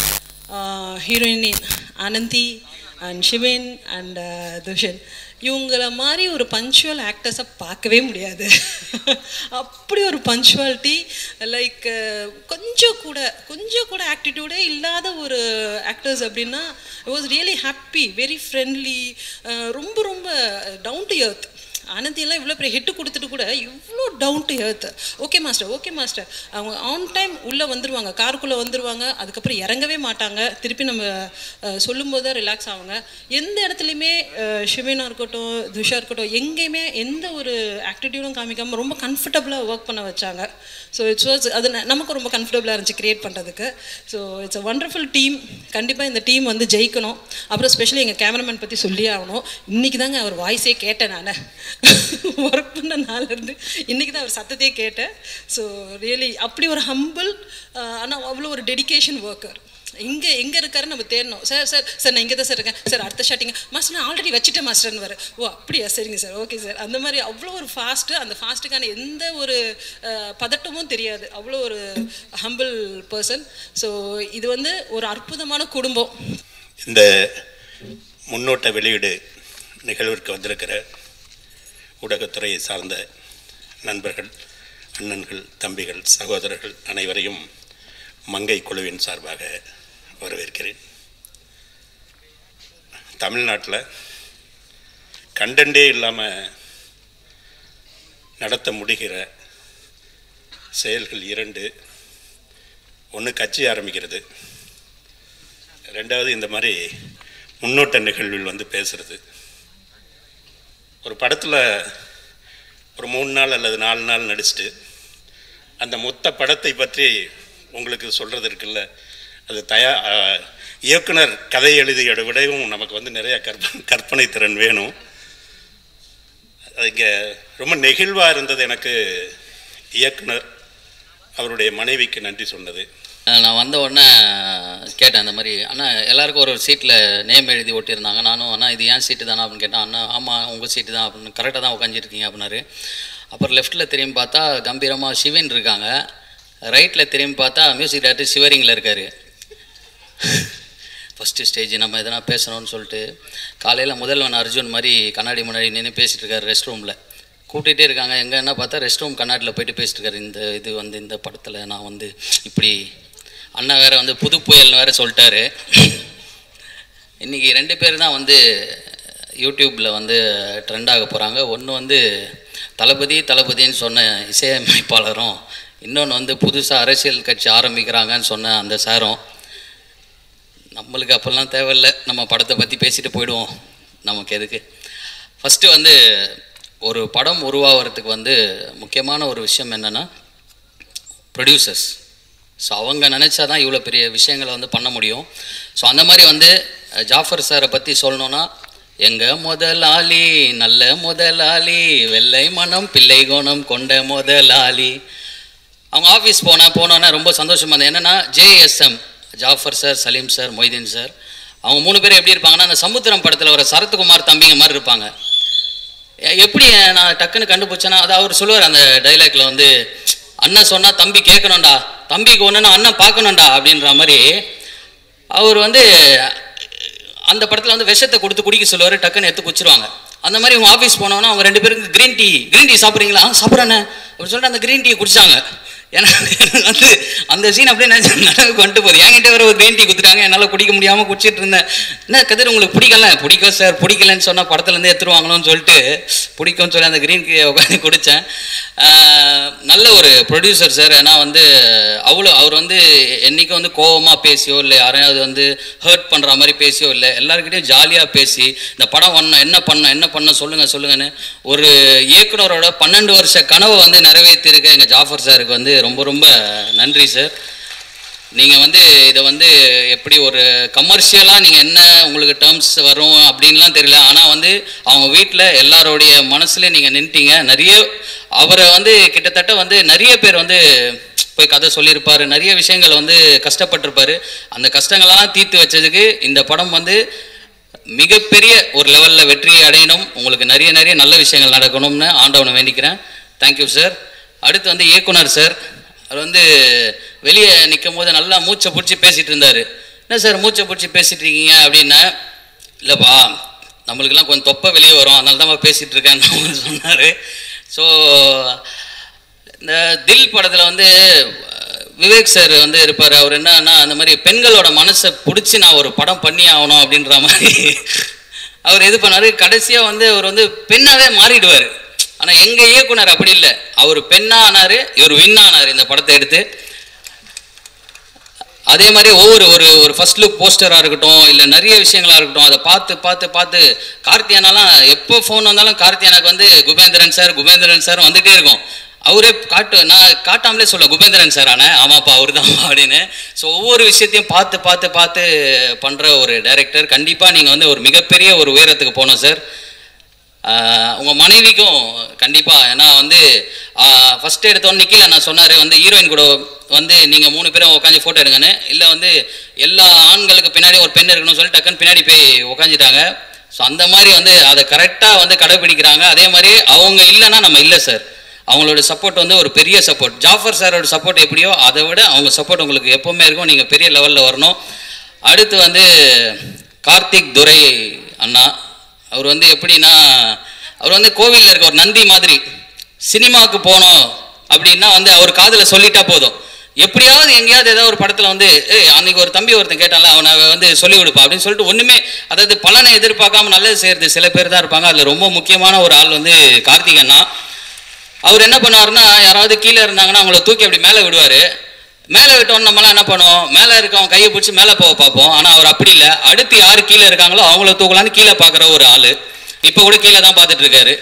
ஹீரோயினின் ஆனந்தி அண்ட் ஷிவின் அண்ட் துஷன் இவங்கள மாதிரி ஒரு பஞ்சுவல் ஆக்டர்ஸை பார்க்கவே முடியாது அப்படி ஒரு பஞ்சுவாலிட்டி லைக் கொஞ்சம் கூட கொஞ்சம் கூட ஆக்டிடியூடே இல்லாத ஒரு ஆக்டர்ஸ் அப்படின்னா I was really happy very friendly ரொம்ப ரொம்ப டவுன் டு எர்த் ஆனந்தியெல்லாம் இவ்வளோ பெரிய ஹிட்டு கொடுத்துட்டு கூட இவ்வளோ down to earth okay master okay master அவங்க ஆன் டைம் உள்ளே வந்துருவாங்க காருக்குள்ளே வந்துருவாங்க அதுக்கப்புறம் இறங்கவே மாட்டாங்க திருப்பி நம்ம அஹ், சொல்லும்போது தான் ரிலாக்ஸ் ஆவாங்க எந்த இடத்துலையுமே அஹ், ஷிவேனா இருக்கட்டும் துஷா இருக்கட்டும் எங்கேயுமே எந்த ஒரு ஆக்டிடியூடும் காமிக்காமல் ரொம்ப கம்ஃபர்டபுளாக ஒர்க் பண்ண வச்சாங்க ஸோ இட்ஸ் வாஸ் அது ந- நமக்கு ரொம்ப கம்ஃபர்டபுளாக இருந்துச்சு கிரியேட் பண்ணுறதுக்கு so it's a wonderful team கண்டிப்பாக இந்த டீம் வந்து ஜெயிக்கணும் அப்புறம் ஸ்பெஷலி எங்கள் கேமராமேன் பற்றி சொல்லியே ஆகணும் இன்றைக்கி தாங்க அவர் வாய்ஸே கேட்டேன் நான் ஒர்க் பண்ண நாள்லேருந்து இன்றைக்கி தான் அவர் சத்தத்தையே கேட்டேன் ஸோ ரியலி அப்படி ஒரு ஹம்பிள் ஆனால் அவ்வளோ ஒரு டெடிகேஷன் ஒர்க்கர் இங்கே எங்கே இருக்காருன்னு நம்ம தேடணும் சார் சார் சார் நான் இங்கே தான் சார் இருக்கேன் சார் அடுத்த ஷாட்டிங்க மாஸ்டர் நான் ஆல்ரெடி வச்சுட்டேன் மாஸ்டர்னு வர ஓ அப்படியா சரிங்க சார் ஓகே சார் அந்த மாதிரி அவ்வளோ ஒரு ஃபாஸ்ட்டு அந்த ஃபாஸ்ட்டுக்கான எந்த ஒரு அஹ், பதட்டமும் தெரியாது அவ்வளோ ஒரு ஹம்பிள் பர்சன் ஸோ இது வந்து ஒரு அற்புதமான குடும்பம் இந்த முன்னோட்ட வெளியீடு நிகழ்விற்கு வந்திருக்கிற ஊடகத்துறையை சார்ந்த நண்பர்கள் அண்ணன்கள் தம்பிகள் சகோதரர்கள் அனைவரையும் மங்கை குழுவின் சார்பாக வரவேற்கிறேன் தமிழ்நாட்டில் கண்டென்ட்டே இல்லாமல் நடத்த முடிகிற செயல்கள் இரண்டு ஒன்று கட்சி ஆரம்பிக்கிறது ரெண்டாவது இந்த மாதிரி முன்னோட்ட நிகழ்வில் வந்து பேசுறது ஒரு படத்தில் ஒரு மூணு நாள் அல்லது நாலு நாள் நடிச்சுட்டு அந்த மொத்த படத்தை பற்றி உங்களுக்கு சொல்கிறது இருக்குல்ல அது தயா ஆ, இயக்குனர் கதை எழுதிய விடவும் நமக்கு வந்து நிறைய கற்ப கற்பனை திறன் வேணும் இங்கே ரொம்ப நெகிழ்வாக இருந்தது எனக்கு இயக்குனர் அவருடைய மனைவிக்கு நன்றி சொன்னது நான் வந்த உடனே கேட்டேன் அந்த மாதிரி அண்ணா எல்லாருக்கும் ஒரு ஒரு சீட்டில் நேம் எழுதி ஒட்டியிருந்தாங்க நானும் அண்ணா இது ஏன் சீட்டு தானே அப்படின்னு கேட்டேன் அண்ணா ஆமாம் உங்கள் சீட்டு தான் அப்படின்னு கரெக்டாக தான் உட்காந்துருக்கீங்க அப்படின்னாரு அப்புறம் லெஃப்ட்டில் திரும்பி பார்த்தா கம்பீரமாக சிவன் இருக்காங்க ரைட்டில் திரும்பி பார்த்தா மியூசிக் டேரக்டர் சிவரிங்கில் இருக்கார் ஃபஸ்ட்டு ஸ்டேஜ் நம்ம எதனா பேசணும்னு சொல்லிட்டு காலையில் முதல்வன் அர்ஜுன் மாதிரி கண்ணாடி முன்னாடி நின்று பேசிகிட்டு இருக்காரு ரெஸ்ட் ரூமில் கூப்பிட்டுட்டே இருக்காங்க எங்கே என்ன பார்த்தா ரெஸ்ட் ரூம் கண்ணாடியில் போயிட்டு பேசிட்டு இருக்காரு இந்த இது வந்து இந்த படத்தில் நான் வந்து இப்படி அண்ணா வேற வந்து புது புயல்னு வேற சொல்லிட்டாரு இன்றைக்கி ரெண்டு பேர் தான் வந்து யூடியூப்பில் வந்து ட்ரெண்ட் ஆக போகிறாங்க ஒன்று வந்து தளபதி தளபதின்னு சொன்ன இசையமைப்பாளரும் இன்னொன்று வந்து புதுசாக அரசியல் கட்சி ஆரம்பிக்கிறாங்கன்னு சொன்ன அந்த சாரும் நம்மளுக்கு அப்போல்லாம் தேவையில்லை நம்ம படத்தை பற்றி பேசிட்டு போயிடுவோம் நமக்கு எதுக்கு ஃபஸ்ட்டு வந்து ஒரு படம் உருவாகிறதுக்கு வந்து முக்கியமான ஒரு விஷயம் என்னென்னா ப்ரொடியூசர்ஸ் ஸோ அவங்க நினச்சா தான் இவ்வளோ பெரிய விஷயங்களை வந்து பண்ண முடியும் ஸோ அந்த மாதிரி வந்து அஹ், ஜாஃபர் சாரை பற்றி சொல்லணுன்னா எங்க முதலாளி நல்ல முதலாளி வெள்ளை மனம் பிள்ளை குணம் கொண்ட முதலாளி அவங்க ஆஃபீஸ் போனேன் போனோன்னே ரொம்ப சந்தோஷமா இருந்தது என்னென்னா JSM Jafar sir Salim sir Moideen sir அவங்க மூணு பேரும் எப்படி இருப்பாங்கன்னா அந்த சமுத்திரம் படத்தில் வர சரத்குமார் தம்பிங்க மாதிரி இருப்பாங்க எ- எப்படி நான் டக்குன்னு கண்டுபிடிச்சேன்னா அது அவர் சொல்லுவார் அந்த டைலாக்ல வந்து அண்ணன் சொன்னா தம்பி கேட்கணும்டா தம்பிக்கு ஒன்றுனா அண்ணன் பார்க்கணும்டா அப்படின்ற மாதிரி அவர் வந்து அந்த படத்தில் வந்து விஷத்தை கொடுத்து குடிக்க சொல்லுவார் டக்குன்னு எடுத்து குச்சிருவாங்க அந்த மாதிரி அவங்க ஆஃபீஸ் போனோன்னா அவங்க ரெண்டு பேருக்கு க்ரீன் டீ க்ரீன் டீ சாப்பிட்றீங்களா சாப்பிட்றேன்னு அப்படின்னு சொல்லிட்டு அந்த க்ரீன் டீ குடிச்சாங்க ஏன்னா வந்து அந்த சீன் அப்படியே நினைச்சு நடவுக்கு வந்துட்டு போகுது என்கிட்ட வேற ஒரு க்ரீன் டீ கொடுத்துட்டாங்க என்னால் குடிக்க முடியாமல் குடிச்சிட்டு இருந்தேன் என்ன கதிர் உங்களுக்கு பிடிக்கல பிடிக்கும் சார் பிடிக்கலன்னு சொன்னால் படத்துலேருந்து எடுத்துருவாங்களோன்னு சொல்லிட்டு பிடிக்கும்னு சொல்லி அந்த க்ரீன் டீ உட்காந்து குடித்தேன் நல்ல ஒரு ப்ரொடியூசர் சார் ஏன்னா வந்து அவ்வளோ அவர் வந்து என்றைக்கும் வந்து கோவமாக பேசியோ இல்லை யாரையாவது வந்து ஹர்ட் பண்ணுற மாதிரி பேசியோ இல்லை எல்லாருக்கிட்டையும் ஜாலியாக பேசி இந்த படம் பண்ண என்ன பண்ண என்ன பண்ண சொல்லுங்கள் சொல்லுங்கன்னு ஒரு இயக்குனரோட பன்னெண்டு வருஷ கனவை வந்து நிறைவேற்றிருக்க எங்கள் ஜாஃபர் சாருக்கு வந்து ரொம்ப ரொம்ப நன்றி சார் நீங்கள் வந்து இதை வந்து எப்படி ஒரு கமர்ஷியலாக நீங்கள் என்ன உங்களுக்கு டேர்ம்ஸ் வரும் அப்படின்லாம் தெரியல ஆனால் வந்து அவங்க வீட்டில் எல்லாரோடைய மனசுல நீங்கள் நின்ட்டீங்க நிறைய அவரை வந்து கிட்டத்தட்ட வந்து நிறைய பேர் வந்து போய் கதை சொல்லியிருப்பாரு நிறைய விஷயங்கள் வந்து கஷ்டப்பட்டிருப்பாரு அந்த கஷ்டங்களெல்லாம் தீர்த்து வச்சதுக்கு இந்த படம் வந்து மிகப்பெரிய ஒரு லெவலில் வெற்றி அடையணும் உங்களுக்கு நிறைய நிறைய நல்ல விஷயங்கள் நடக்கணும்னு ஆண்டவனை வேண்டிக்கிறேன் தேங்க்யூ சார் அடுத்து வந்து இயக்குனர் சார் அவர் வந்து வெளியே நிற்கும் போது நல்லா மூச்சை பிடிச்சி பேசிட்டு இருந்தார் என்ன சார் மூச்சை பிடிச்சி பேசிட்டு இருக்கீங்க அப்படின்னா இல்லைப்பா நம்மளுக்கெல்லாம் கொஞ்சம் தொப்பை வெளியே வரும் அதனால தான் பேசிகிட்டு இருக்கேன்னு சொன்னார் ஸோ இந்த தில் படத்தில் வந்து அஹ், விவேக் சார் வந்து இருப்பார் அவர் என்னன்னா அந்த மாதிரி பெண்களோட மனசை பிடிச்சி நான் ஒரு படம் பண்ணி ஆகணும் அப்படின்ற மாதிரி அவர் இது பண்ணாரு கடைசியாக வந்து அவர் வந்து பெண்ணாவே மாறிடுவார் ஆனால் எங்கள் இயக்குனர் அப்படி இல்லை அவர் பெண்ணா ஆனார் இவர் வின்னானார் இந்த படத்தை எடுத்து அதே மாதிரி ஒவ்வொரு ஒரு ஒரு ஃபர்ஸ்ட் லுக் போஸ்டராக இருக்கட்டும் இல்லை நிறைய விஷயங்களா இருக்கட்டும் அதை பார்த்து பார்த்து பார்த்து கார்த்தியானாலாம் எப்போ ஃபோன் வந்தாலும் கார்த்தியானாக்கு வந்து குபேந்திரன் சார் குபேந்திரன் சார் வந்துட்டே இருக்கும் அவரே காட்டு நான் காட்டாமலே சொல்ல குபேந்திரன் சார் ஆனே ஆமாப்பா அவர் தான் அப்படின்னு ஸோ ஒவ்வொரு விஷயத்தையும் பார்த்து பார்த்து பார்த்து பண்ணுற ஒரு டைரக்டர் கண்டிப்பாக நீங்கள் வந்து ஒரு மிகப்பெரிய ஒரு உயரத்துக்கு போகணும் சார் உங்கள் மனைவிக்கும் கண்டிப்பாக ஏன்னா வந்து ஃபஸ்ட்டு எடுத்தோன்னு நிக்கல நான் சொன்னார் வந்து ஹீரோயின் கூட வந்து நீங்கள் மூணு பேரும் உட்காந்து ஃபோட்டோ எடுங்கன்னு இல்லை வந்து எல்லா ஆண்களுக்கு பின்னாடி ஒரு பெண் இருக்கணும்னு சொல்லி டக்குன்னு பின்னாடி போய் உட்காந்துட்டாங்க ஸோ அந்த மாதிரி வந்து அதை கரெக்டாக வந்து கடைபிடிக்கிறாங்க அதே மாதிரி அவங்க இல்லைன்னா நம்ம இல்லை சார் அவங்களோட சப்போர்ட் வந்து ஒரு பெரிய சப்போர்ட் ஜாஃபர் சாரோட சப்போர்ட் எப்படியோ அதை விட அவங்க சப்போர்ட் உங்களுக்கு எப்போவுமே இருக்கும் நீங்கள் பெரிய லெவலில் வரணும் அடுத்து வந்து கார்த்திக் துரை அண்ணா அவர் வந்து எப்படின்னா அவர் வந்து கோவிலில் இருக்க ஒரு நந்தி மாதிரி சினிமாவுக்கு போனோம் அப்படின்னா வந்து அவர் காதில் சொல்லிட்டா போதும் எப்படியாவது எங்கேயாவது ஏதாவது ஒரு படத்தில் வந்து ஏய் அன்னைக்கு ஒரு தம்பி ஒருத்தன் கேட்டான்ல அவனை வந்து சொல்லி கொடுப்பா அப்படின்னு சொல்லிட்டு ஒன்றுமே அதாவது பலனை எதிர்பார்க்காம நல்லது செய்கிறது சில பேர் தான் இருப்பாங்க அதில் ரொம்ப முக்கியமான ஒரு ஆள் வந்து கார்த்திக் அண்ணா அவர் என்ன பண்ணுவாருன்னா யாராவது கீழே இருந்தாங்கன்னா அவங்கள தூக்கி அப்படி மேலே விடுவார் மேலே விட்டோன்னு நம்மளாம் என்ன பண்ணுவோம் மேலே இருக்கவன் கையை பிடிச்சி மேலே போக பார்ப்போம் ஆனால் அவர் அப்படி இல்லை அடுத்து யார் கீழே இருக்காங்களோ அவங்கள தூக்கலான்னு கீழே பார்க்குற ஒரு ஆள் இப்போ கூட கீழே தான் பார்த்துட்டு இருக்காரு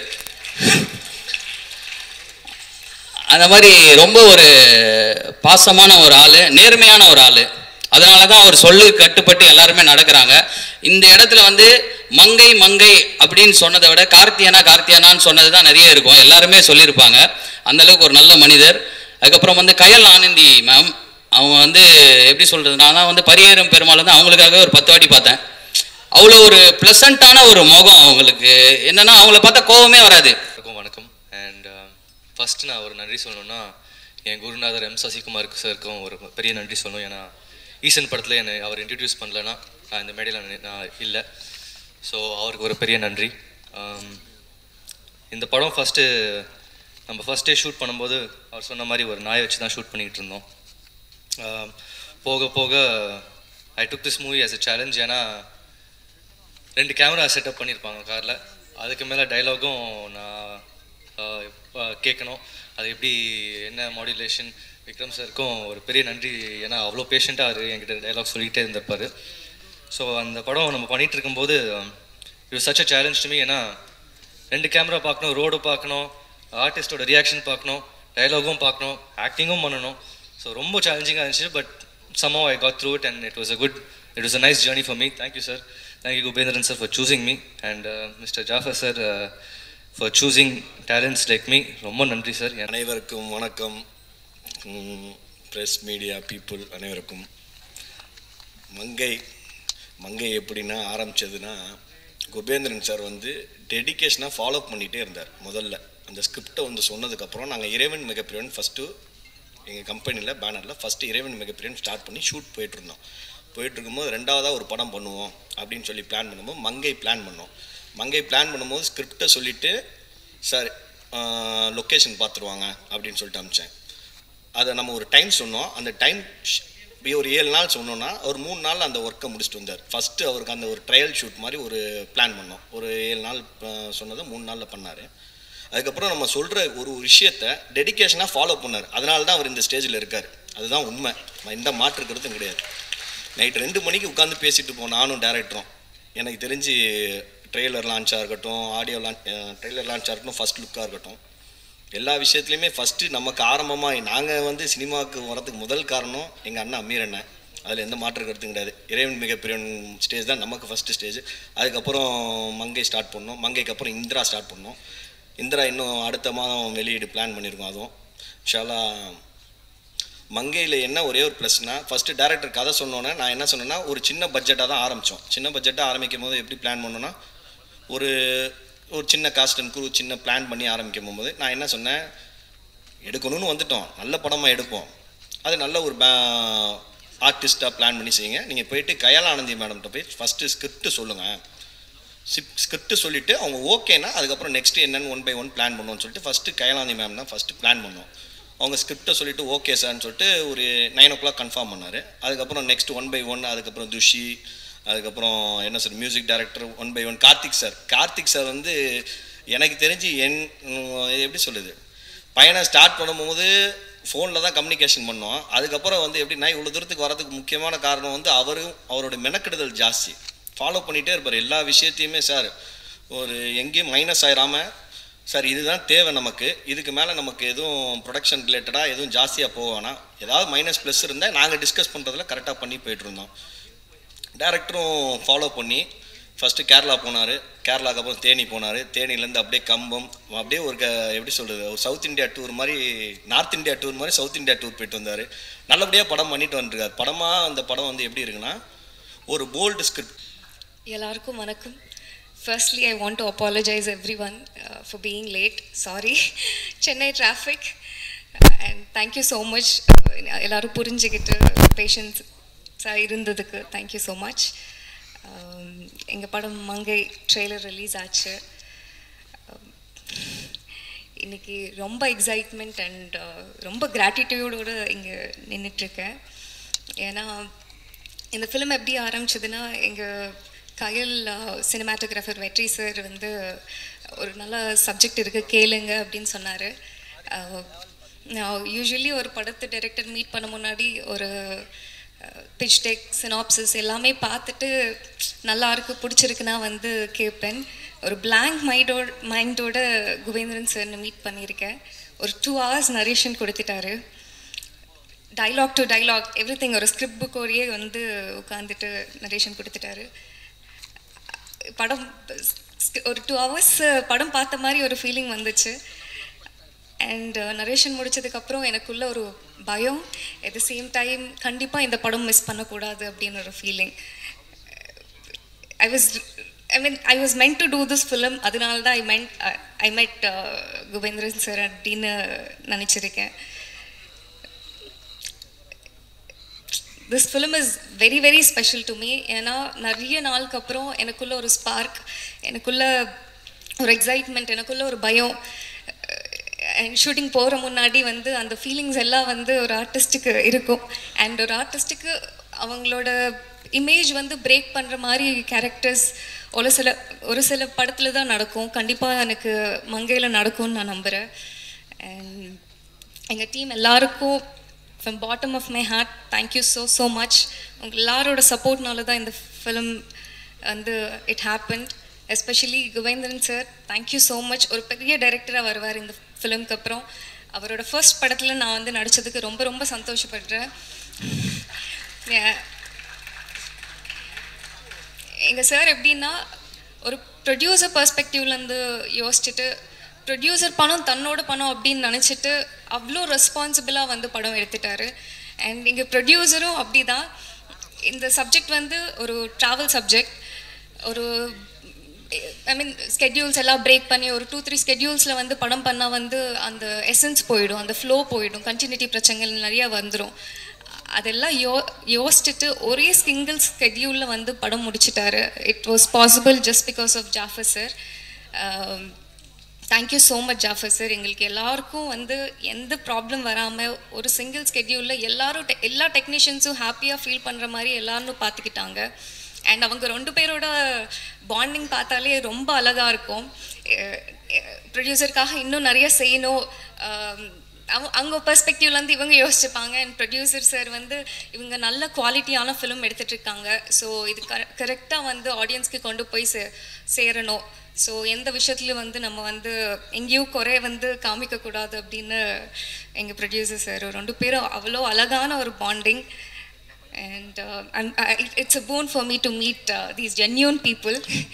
அந்த மாதிரி ரொம்ப ஒரு பாசமான ஒரு ஆள் நேர்மையான ஒரு ஆள் அதனால தான் அவர் சொல்லு கட்டுப்பட்டு எல்லாருமே நடக்கிறாங்க இந்த இடத்துல வந்து மங்கை மங்கை அப்படின்னு சொன்னதை விட கார்த்தியானா கார்த்தியானான்னு சொன்னது தான் நிறைய இருக்கும் எல்லாருமே சொல்லியிருப்பாங்க அந்த அளவுக்கு ஒரு நல்ல மனிதர் அதுக்கப்புறம் வந்து கயல் ஆனந்தி மேம் அவங்க வந்து எப்படி சொல்கிறது நான் தான் வந்து பரியேறும் பெருமாள் வந்து அவங்களுக்காகவே ஒரு பத்து வாட்டி பார்த்தேன் அவ்வளோ ஒரு ப்ளசண்ட்டான ஒரு முகம் அவங்களுக்கு என்னன்னா அவங்கள பார்த்தா கோவமே வராது எல்லாருக்கும் வணக்கம் அண்ட் ஃபஸ்ட்டு நான் ஒரு நன்றி சொல்லணும்னா என் குருநாதர் எம் சசிகுமாருக்கு சாருக்கும் ஒரு பெரிய நன்றி சொல்லணும் ஏன்னா ஈசன் படத்தில் என்னை அவர் இன்ட்ரடியூஸ் பண்ணலன்னா நான் இந்த மேடையில் நான் நான் இல்லை ஸோ அவருக்கு ஒரு பெரிய நன்றி Um, இந்த படம் ஃபஸ்ட்டு நம்ம ஃபஸ்ட் டே ஷூட் பண்ணும்போது அவர் சொன்ன மாதிரி ஒரு நாயை வச்சு தான் ஷூட் பண்ணிக்கிட்டு இருந்தோம் Um, போக போக I took this movie as a challenge ஏன்னா ரெண்டு கேமரா செட்டப் பண்ணியிருப்பாங்க காரில் அதுக்கு மேலே டைலாகும் நான் ஆஹ், ஆஹ், கேட்கணும் அது எப்படி என்ன மாடுலேஷன் விக்ரம் சாருக்கும் ஒரு பெரிய நன்றி ஏன்னா அவ்வளோ பேஷண்ட்டாக அவர் என்கிட்ட டைலாக் சொல்லிக்கிட்டே இருந்திருப்பார் ஸோ அந்த படம் நம்ம பண்ணிகிட்டு இருக்கும்போது இது such a challenge to me ஏன்னா ரெண்டு கேமரா பார்க்கணும் ரோடு பார்க்கணும் ஆர்டிஸ்டோட ரியாக்ஷன் பார்க்கணும் டைலாகும் பார்க்கணும் ஆக்டிங்கும் பண்ணணும் ஸோ ரொம்ப சேலஞ்சிங்காக இருந்துச்சு but somehow I got through it and it was a good, it was a nice journey for me. Thank you, sir. Thank you, Gubendran sir, for choosing me and uh, Mr. Jafar sir uh, for choosing talents like me. ரொம்ப நன்றி sir அனைவருக்கும் வணக்கம் press media people அனைவருக்கும் மங்கை மங்கை எப்படின்னா ஆரம்பிச்சதுன்னா Kubendran sir வந்து டெடிகேஷனாக follow பண்ணிகிட்டே இருந்தார் முதல்ல அந்த ஸ்கிரிப்டை வந்து சொன்னதுக்கப்புறம் நாங்கள் இறைவன் மிகப்பெரியவன் ஃபஸ்ட்டு எங்கள் கம்பெனியில் பேனரில் ஃபஸ்ட்டு இறைவன் மிகப்பெரியவன் ஸ்டார்ட் பண்ணி ஷூட் போயிட்டு இருந்தோம் போயிட்டு இருக்கும்போது ரெண்டாவதாக ஒரு படம் பண்ணுவோம் அப்படின்னு சொல்லி பிளான் பண்ணும்போது மங்கை பிளான் பண்ணோம் மங்கை பிளான் பண்ணும்போது ஸ்கிரிப்டை சொல்லிவிட்டு சார் லொக்கேஷன் பார்த்துருவாங்க அப்படின்னு சொல்லிட்டு அமிச்சேன் அதை நம்ம ஒரு டைம் சொன்னோம் அந்த டைம் ஒரு ஏழு நாள் சொன்னோன்னா ஒரு மூணு நாள் அந்த ஒர்க்கை முடிச்சுட்டு வந்தார் ஃபஸ்ட்டு அவருக்கு அந்த ஒரு ட்ரையல் ஷூட் மாதிரி ஒரு பிளான் பண்ணோம் ஒரு ஏழு நாள் அஹ், சொன்னதை மூணு நாளில் பண்ணார் அதுக்கப்புறம் நம்ம சொல்கிற ஒரு விஷயத்த டெடிகேஷனாக ஃபாலோ பண்ணார் அதனால தான் அவர் இந்த ஸ்டேஜில் இருக்கார் அதுதான் உண்மை எந்த மாற்று கருத்தும் கிடையாது நைட் ரெண்டு மணிக்கு உட்காந்து பேசிட்டு போனோம் நானும் டேரக்டரும் எனக்கு தெரிஞ்சு ட்ரெய்லர் லான்ச்சாக இருக்கட்டும் ஆடியோ லான்ச் ட்ரெய்லர் லான்ச்சாக இருக்கட்டும் ஃபஸ்ட் லுக்காக இருக்கட்டும் எல்லா விஷயத்துலையுமே ஃபஸ்ட்டு நமக்கு ஆரம்பமாக நாங்கள் வந்து சினிமாவுக்கு வரதுக்கு முதல் காரணம் எங்கள் அண்ணன் அமீர் அண்ணன் அதில் எந்த மாற்று கருத்தும் கிடையாது இறைவன் மிகப்பெரிய ஸ்டேஜ் தான் நமக்கு ஃபஸ்ட்டு ஸ்டேஜ் அதுக்கப்புறம் மங்கை ஸ்டார்ட் பண்ணோம் மங்கைக்கு அப்புறம் இந்திரா ஸ்டார்ட் பண்ணோம் இந்திரா இன்னும் அடுத்த மாதம் வெளியீடு பிளான் பண்ணியிருக்கோம் அதுவும் ஷாலா மங்கையில் என்ன ஒரே ஒரு ப்ளஸ்னா ஃபஸ்ட்டு டேரக்டர் கதை சொன்னோன்னே நான் என்ன சொன்னேன்னா ஒரு சின்ன பட்ஜெட்டாக தான் ஆரம்பித்தோம் சின்ன பட்ஜெட்டாக ஆரம்பிக்கும் போது எப்படி பிளான் பண்ணோன்னா ஒரு ஒரு சின்ன காஸ்ட் அண்ட் குரூ சின்ன பிளான் பண்ணி ஆரம்பிக்கும் போது நான் என்ன சொன்னேன் எடுக்கணும்னு வந்துட்டோம் நல்ல படமாக எடுப்போம் அது நல்ல ஒரு ஆர்டிஸ்ட்டாக பிளான் பண்ணி செய்யுங்க நீங்கள் போயிட்டு கயால் ஆனந்தி மேடம்கிட்ட போய் ஃபஸ்ட்டு ஸ்கிரிப்ட் சொல்லுங்கள் சிப் ஸ்கிரிப்ட் சொல்லிவிட்டு அவங்க ஓகேனா அதுக்கப்புறம் நெக்ஸ்ட் என்னன்னு ஒன் பை ஒன் பிளான் பண்ணுவோம்னு சொல்லிட்டு ஃபஸ்ட்டு கயலாந்தி மேம் தான் ஃபஸ்ட்டு பிளான் பண்ணோம் அவங்க ஸ்கிரிப்டை சொல்லிட்டு ஓகே சார்னு சொல்லிட்டு ஒரு நைன் ஓ கிளாக் கன்ஃபார்ம் பண்ணார் அதுக்கப்புறம் நெக்ஸ்ட் ஒன் பை ஒன் அதுக்கப்புறம் துஷி அதுக்கப்புறம் என்ன sir music director one by one Karthik sir Karthik sir வந்து எனக்கு தெரிஞ்சு என் உம், எப்படி சொல்லுது பையனை ஸ்டார்ட் பண்ணும்போது ஃபோனில் தான் கம்யூனிகேஷன் பண்ணோம் அதுக்கப்புறம் வந்து எப்படின்னா இவ்வளோ தூரத்துக்கு வரதுக்கு முக்கியமான காரணம் வந்து அவரும் அவரோட மெனக்கெடுதல் ஜாஸ்தி ஃபாலோ பண்ணிகிட்டே இருப்பார் எல்லா விஷயத்தையுமே சார் ஒரு எங்கேயும் மைனஸ் ஆயிராமல் சார் இதுதான் தேவை நமக்கு இதுக்கு மேலே நமக்கு எதுவும் ப்ரொடக்ஷன் ரிலேட்டடாக எதுவும் ஜாஸ்தியாக போவானா ஏதாவது மைனஸ் ப்ளஸ் இருந்தால் நாங்கள் டிஸ்கஸ் பண்ணுறதுல கரெக்டாக பண்ணி போயிட்டுருந்தோம் டேரக்டரும் ஃபாலோ பண்ணி ஃபஸ்ட்டு கேரளா போனார் கேரளாக்கு அப்புறம் தேனி போனார் தேனிலேருந்து அப்படியே கம்பம் அப்படியே ஒரு க- எப்படி சொல்கிறது ஒரு சவுத் இந்தியா டூர் மாதிரி நார்த் இந்தியா டூர் மாதிரி சவுத் இந்தியா டூர் போயிட்டு வந்தார் நல்லபடியாக படம் பண்ணிட்டு வந்துருக்கார் படமாக அந்த படம் வந்து எப்படி இருக்குன்னா ஒரு போல்டு ஸ்கிரிப்ட் எல்லாருக்கும் வணக்கம் firstly I want to apologise everyone for being late sorry Chennai traffic and thank you so much எல்லாரும் புரிஞ்சுக்கிட்டு பேஷன்ஸாக இருந்ததுக்கு தேங்க்யூ ஸோ மச் எங்கள் படம் மங்கை ட்ரெய்லர் ரிலீஸ் ஆச்சு Um, இன்னைக்கு ரொம்ப எக்ஸைட்மெண்ட் அண்ட் ரொம்ப கிராட்டிடியூடோடு இங்கே நின்றுட்டுருக்கேன் ஏன்னா இந்த ஃபிலிம் எப்படி ஆரம்பிச்சதுன்னா எங்கள் கயல் சினிமாட்டோகிராஃபர் வெற்றி சார் வந்து ஒரு நல்ல சப்ஜெக்ட் இருக்குது கேளுங்க அப்படின்னு சொன்னார் நான் யூஸ்வலி ஒரு படத்தை டைரக்டர் மீட் பண்ண முன்னாடி ஒரு பிச் டெக் சினாப்சிஸ் எல்லாமே பார்த்துட்டு நல்லா இருக்கு பிடிச்சிருக்குன்னா வந்து கேட்பேன் ஒரு பிளாங்க் மைண்டோட மைண்டோட குபேந்திரன் சார்னு மீட் பண்ணியிருக்கேன் ஒரு டூ ஹவர்ஸ் நரேஷன் கொடுத்துட்டாரு dialogue to dialogue everything ஒரு ஸ்கிரிப்ட் புக்கோடையே வந்து உட்காந்துட்டு நரேஷன் கொடுத்துட்டாரு படம் ஒரு டூ ஹவர்ஸ் படம் பார்த்த மாதிரி ஒரு ஃபீலிங் வந்துச்சு அண்ட் நரேஷன் முடிச்சதுக்கப்புறம் எனக்குள்ள ஒரு பயம் at the சேம் டைம் கண்டிப்பாக இந்த படம் மிஸ் பண்ணக்கூடாது அப்படின்னு ஒரு feeling I was I mean I was meant to do this film அதனால தான் ஐ மென்ட் ஐ மெட் குபேந்திரன் சார் அப்படின்னு நினச்சிருக்கேன் this film is very very special to me ஏன்னா நிறைய நாளுக்கு அப்புறம் எனக்குள்ள ஒரு ஸ்பார்க் எனக்குள்ள ஒரு எக்ஸைட்மெண்ட் எனக்குள்ள ஒரு பயம் அண்ட் ஷூட்டிங் போகிற முன்னாடி வந்து அந்த ஃபீலிங்ஸ் எல்லாம் வந்து ஒரு ஆர்டிஸ்ட்டுக்கு இருக்கும் அண்ட் ஒரு ஆர்டிஸ்ட்டுக்கு அவங்களோட இமேஜ் வந்து பிரேக் பண்ணுற மாதிரி கேரக்டர்ஸ் ஒரு சில ஒரு சில படத்தில் தான் நடக்கும் கண்டிப்பாக எனக்கு மங்கையில் நடக்கும்னு நான் நம்புகிறேன் அண்ட் எங்கள் டீம் எல்லாருக்கும் from bottom of my heart thank you so so much உங்க எல்லாரோட சப்போர்ட்னால தான் இந்த ஃபிலிம் வந்து it happened especially Kuvendran sir thank you so much ஒரு பெரிய டைரக்டராக வருவார் இந்த ஃபிலிம்க்கு அப்புறம் அவரோட ஃபர்ஸ்ட் படத்தில் நான் வந்து நடித்ததுக்கு ரொம்ப ரொம்ப சந்தோஷப்படுறேன் எங்கள் சார் எப்படின்னா ஒரு ப்ரொடியூசர் பர்ஸ்பெக்டிவ்லேருந்து யோசிச்சுட்டு ப்ரொடியூசர் பணம் தன்னோட பணம் அப்படின்னு நினச்சிட்டு அவ்வளோ ரெஸ்பான்சிபிளாக வந்து படம் எடுத்துட்டாரு அண்ட் இங்கே ப்ரொடியூசரும் அப்படி தான் இந்த சப்ஜெக்ட் வந்து ஒரு ட்ராவல் சப்ஜெக்ட் ஒரு ஐ மீன் ஸ்கெட்யூல்ஸ் எல்லாம் பிரேக் பண்ணி ஒரு டூ த்ரீ ஸ்கெட்யூல்ஸில் வந்து படம் பண்ணால் வந்து அந்த எசன்ஸ் போயிடும் அந்த ஃப்ளோ போயிடும் கண்டினியூட்டி பிரச்சனைகள் நிறையா வந்துடும் அதெல்லாம் யோ யோசிச்சுட்டு ஒரே சிங்கிள் ஸ்கெட்யூலில் வந்து படம் முடிச்சிட்டாரு it was possible just because of Jafar sir thank you so much Jafar sir எங்களுக்கு எல்லாருக்கும் வந்து எந்த ப்ராப்ளம் வராமல் ஒரு சிங்கிள் ஸ்கெட்யூலில் எல்லாரும் te- எல்லா டெக்னீஷியன்ஸும் ஹாப்பியாக ஃபீல் பண்ணுற மாதிரி எல்லாரும் பார்த்துக்கிட்டாங்க அண்ட் அவங்க ரெண்டு பேரோட பாண்டிங் பார்த்தாலே ரொம்ப அழகாக இருக்கும் ப்ரொடியூசருக்காக இன்னும் நிறைய செய்யணும் அஹ் அவங்க அவங்க பெர்ஸ்பெக்டிவ்லேருந்து இவங்க யோசிச்சுப்பாங்க அண்ட் ப்ரொடியூசர் சார் வந்து இவங்க நல்ல குவாலிட்டியான ஃபிலிம் எடுத்துட்டு இருக்காங்க ஸோ இது கரெக்டாக வந்து ஆடியன்ஸ்க்கு கொண்டு போய் சே சேரணும் ஸோ எந்த விஷயத்துலையும் வந்து நம்ம வந்து எங்கேயும் குறை வந்து காமிக்கக்கூடாது அப்படின்னு எங்கள் ப்ரொடியூசர் சார் ரெண்டு பேரும் அவ்வளோ அழகான ஒரு bonding and uh, I'm, I, it- it's a boon for me to meet uh, these genuine people